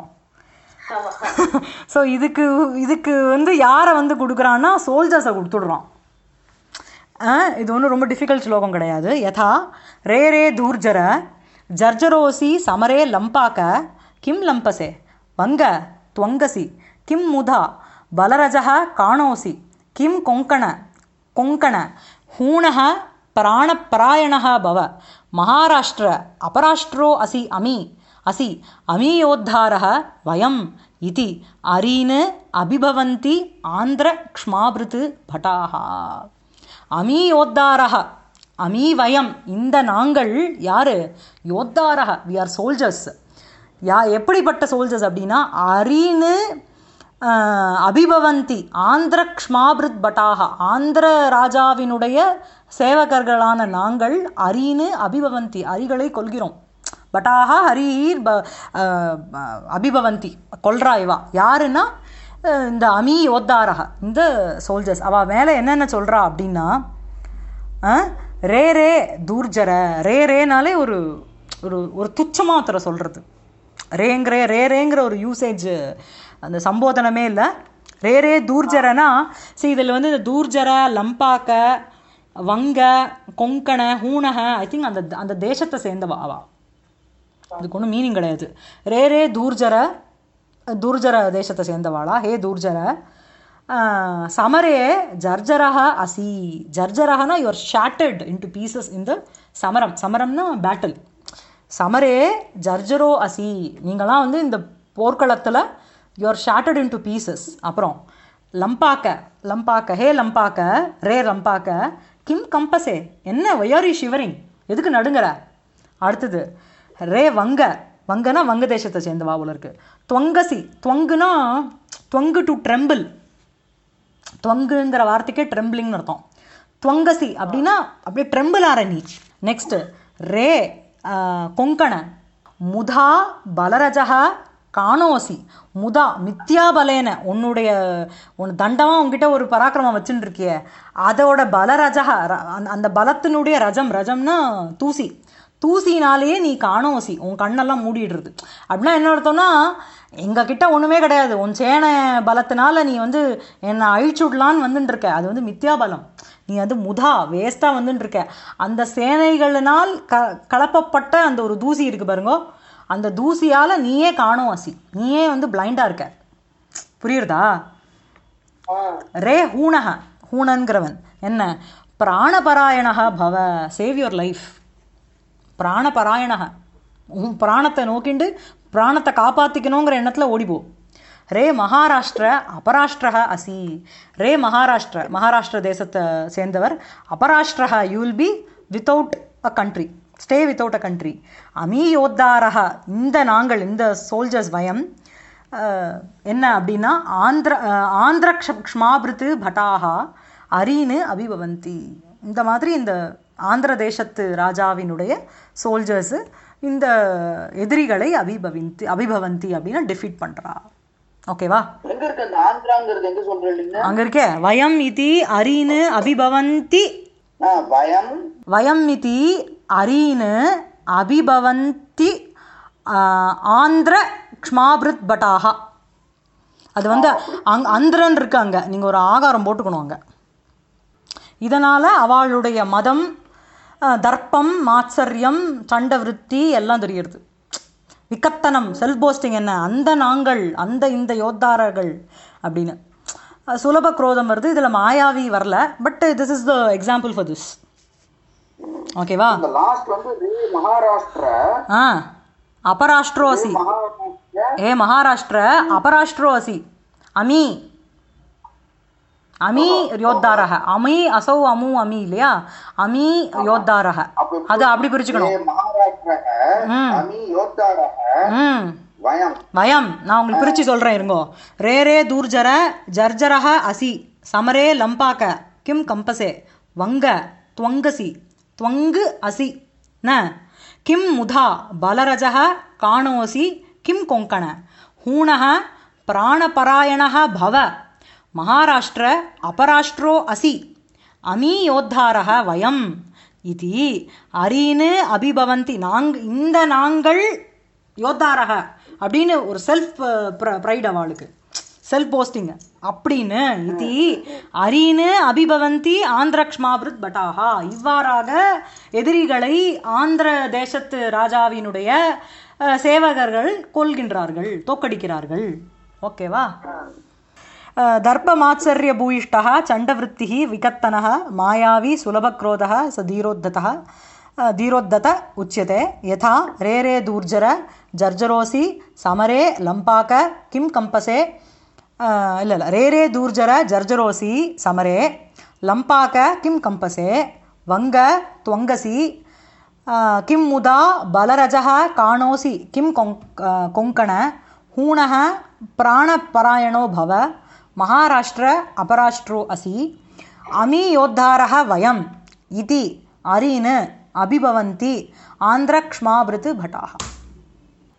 ஸோ இதுக்கு இதுக்கு வந்து யாரை வந்து கொடுக்குறான்னா சோல்ஜர்ஸை கொடுத்துடுறான் ஆ, இது ஒன்றும் ரொம்ப டிஃபிகல்ட் ஸ்லோகம் கிடையாது யதா ரே ரே தூர்ஜர ஜர்ஜரோசி சமரே லம்பாக்க கிம் லம்பசே வங்க துவங்கசி கிம் முதா பலரஜः காணோசி கிம் கொங்கண கொங்கண ஹூணः प्राणपरायणः भव महाराष्ट्र अपराष्ट्रो असि अमी असि अमीयोद्धारः वयम् इति अरीन् अभिभवन्ति आन्ध्रक्ष्माभृत् भटाः அமீ யோத்தாரக அமீ வயம் இந்த நாங்கள் யாரு யோத்தாரக வி ஆர் சோல்ஜர்ஸ் யா எப்படிப்பட்ட சோல்ஜர்ஸ் அப்படின்னா அரின்னு ஆஹ், அபிபவந்தி ஆந்திர க்ஷ்மாபிருத் பட்டாக ஆந்திர ராஜாவினுடைய சேவகர்களான நாங்கள் அரின்னு அபிபவந்தி அரிகளை கொள்கிறோம் பட்டாக ஹரீர் ப ஆஹ், அபிபவந்தி கொல்றா இவா யாருன்னா அஹ் இந்த அமி யோத்தாரக இந்த சோல்ஜர்ஸ் அவள் மேலே என்னென்ன சொல்கிறா அப்படின்னா அஹ், ரே ரே தூர்ஜர ரே ரேனாலே ஒரு ஒரு ஒரு துச்சமாக ஒருத்தரை சொல்கிறது ரேங்கிற ரே ரேங்கிற ஒரு யூசேஜ் அந்த சம்போதனமே இல்லை ரே ரே தூர்ஜரனா சரி இதில் வந்து இந்த தூர்ஜர லம்பாக்க வங்க கொங்கண ஹூணக ஐ திங்க் அந்த அந்த தேசத்தை சேர்ந்தவா அவா அதுக்கு ஒன்றும் மீனிங் கிடையாது ரே ரே தூர்ஜர தூர்ஜர தேசத்தை சேர்ந்தவாளா ஹே தூர்ஜர ஆஹ், சமரே ஜர்ஜரஹ அசி ஜர்ஜரஹனா யுவர் ஷாட்டர்ட் இன்டு பீசஸ் இந்த சமரம் சமரம்னா பேட்டில் சமரே ஜர்ஜரோ அசி நீங்களாம் வந்து இந்த போர்க்களத்தில் யுவர் ஷாட்டர்ட் இன்டு பீசஸ் அப்புறம் லம்பாக்க லம்பாக்க ஹே லம்பாக்க ரே லம்பாக்க கிம் கம்பஸே என்ன ஒயாரி ஷிவரிங் எதுக்கு நடுங்குற அடுத்தது ரே வங்க வங்கனா வங்க தேசத்தை சேர்ந்தவா போல இருக்கு துவங்கசி துவங்குனா துவங்கு டு ட்ரெம்பிள் துவங்குங்கிற வார்த்தைக்கே ட்ரெம்பிளிங்னு அர்த்தம் துவங்கசி அப்படின்னா அப்படியே ட்ரெம்பிள் ஆற நீ நெக்ஸ்ட் ரே ஆஹ், கொங்கண முதா பலரஜா காணோசி முதா மித்யாபலேன உன்னுடைய உன் தண்டமாக உன்கிட்ட ஒரு பராக்கிரமம் வச்சுட்டு இருக்கியே அதோட பலரஜா ர- அந்த- அந்த பலத்தினுடைய ரஜம் ரஜம்னா தூசி தூசினாலேயே நீ காணோசி உன் கண்ணெல்லாம் மூடிடுறது அப்படின்னா என்ன அர்த்தம்னா எங்கள் கிட்ட ஒன்றுமே கிடையாது உன் சேனை பலத்தினால நீ வந்து என்னை அழிச்சுடலான்னு வந்துட்டு இருக்க அது வந்து மித்யா பலம் நீ வந்து முதா வேஸ்ட்டாக வந்துட்டு இருக்க அந்த சேனைகளினால் க கலப்பப்பட்ட அந்த ஒரு தூசி இருக்கு பாருங்க அந்த தூசியால் நீயே காணோம் அசி நீயே வந்து பிளைண்டாக இருக்க புரியுறதா ரே ஹூணக ஹூணன்கிறவன் என்ன பிராணபராயணக பவ சேவ் யுவர் லைஃப் பிராணபராயணக உன் பிராணத்தை நோக்கிண்டு பிராணத்தை காப்பாற்றிக்கணுங்கிற எண்ணத்தில் ஓடிப்போ ரே மகாராஷ்டிர அபராஷ்டிரக அசி ரே மகாராஷ்டிர மகாராஷ்டிர தேசத்தை சேர்ந்தவர் அபராஷ்டிரக you will be without a country stay without a country அமீ யோத்தாரக இந்த நாங்கள் இந்த சோல்ஜர்ஸ் வயம் அஹ், என்ன அப்படின்னா ஆந்திர அஹ், ஆந்திர க்ஷ- க்ஷ்மாபிருத்து பட்டாகா அரீனு அபிபவந்தி இந்த மாதிரி இந்த ஆந்திர தேசத்து ராஜாவினுடைய சோல்ஜர்ஸு இந்த எதிரிகளை அபிபவிந்தி அபிபவந்தி அப்படின்னா டிஃபீட் பண்ணுறா ஓகேவா எங்க இருக்கு அந்த ஆந்திராங்கிறது எங்க சொல்றீங்க அங்க இருக்கே வயம் இதி அரீனு அபிபவந்தி ஆ, பயம் வயம் இதி அரீனு அபிபவந்தி ஆ, ஆந்திர க்ஷ்மாபிருத் பட்டாகா அது வந்து அங் அந்திரன் இருக்கு அங்க நீங்க ஒரு ஆகாரம் போட்டுக்கணும் அங்க இதனால அவளுடைய மதம் ஆ, தர்ப்பம் மாத்சரியம் சண்ட விருத்தி எல்லாம் தெரியுது விக்கத்தனம் செல்ஃப் போஸ்டிங் என்ன அந்த நாங்கள் அந்த இந்த யோத்தாரர்கள் அப்படின்னு அஹ் சுலப குரோதம் வருது இதில் மாயாவி வரல but this is the example for this ஓகேவா இந்த லாஸ்ட் வந்து ரே மகாராஷ்டிரா ஆ அபராஷ்ட்ரோ அசி மகாராஷ்டிரா ஏ மகாராஷ்டிர அபராஷ்ட்ரோ அசி அமி அமி யோத்தாரக அமி அசௌ அமு அமி இல்லையா அமி யோத்தாரக அது அப்படி பிரிச்சுக்கணும் ரே மகாராஷ்டிரா அமி யோத்தாரா ம் வயம் வயம் நான் உங்களுக்கு பிரிச்சு சொல்றேன் இருங்கோ ரே ரே தூர்ஜர ஜர்ஜரஹ அசி சமரே லம்பாக்க கிம் கம்பசே வங்க துவங்கசி துவங்கு அசி ந கிம் முதா பலரஜः காணோசி கிம் கொங்கண ஹூணः பிராணபராயணः பவ மகாராஷ்டிர அபராஷ்டிரோ அசி அமீ யோத்தாரः வயம் இது அரீனு அபிபவந்தி நாங் இந்த நாங்கள் யோத்தாரக அப்படின்னு ஒரு செல்ஃப் ப்ரைட் அவளுக்கு செல்ஃப் போஸ்டிங் அப்படின்னு இது அரீனு அபிபவந்தி ஆந்திரக்ஷ்மாபிருத் பட்டாகா இவ்வாறாக எதிரிகளை ஆந்திர தேசத்து ராஜாவினுடைய அஹ், சேவகர்கள் கொல்கின்றார்கள் தோக்கடிக்கிறார்கள் ஓகேவா दर्पमात्सर्यभूयिष्ठः चण्डवृत्तिः विकत्तनः मायावी सुलभक्रोधः स धीरोद्धतः अ, धीरोद्धत उच्यते यथा रे रे दूर्जर जर्जरोसि समरे लम्पाक किं कम्पसे अ, ಇಲ್ಲ ಇಲ್ಲ ರೇ ರೇ ದೂರ್ಜರ ಜರ್ಜರೋಸಿ ಸಮರೆ ಲಂಪಾಕ ಕಿಂ ಕಂಪಸೆ ವಂಗ ತ್ವಂಗಸಿ ಆ, ಕಿಂ ಮುದಾ ಬಲರಜಃ ಕಾಣೋಸಿ ಕಿಂ ಕೊಂಕ್ ಆ, ಕೊಂಕಣ ಹೂಣಃ ಪ್ರಾಣಪರಾಯಣೋ ಭವ ಮಹಾರಾಷ್ಟ್ರ ಅಪರಾಷ್ಟ್ರೋ ಅಸಿ ಅಮಿ ಯೋದ್ಧಾರः ವಯಂ ಇತಿ ಅರೀನ್ ಅಭಿಭವಂತಿ ಆಂಧ್ರಕ್ಷ್ಮಾಭೃತ್ ಭಟಾः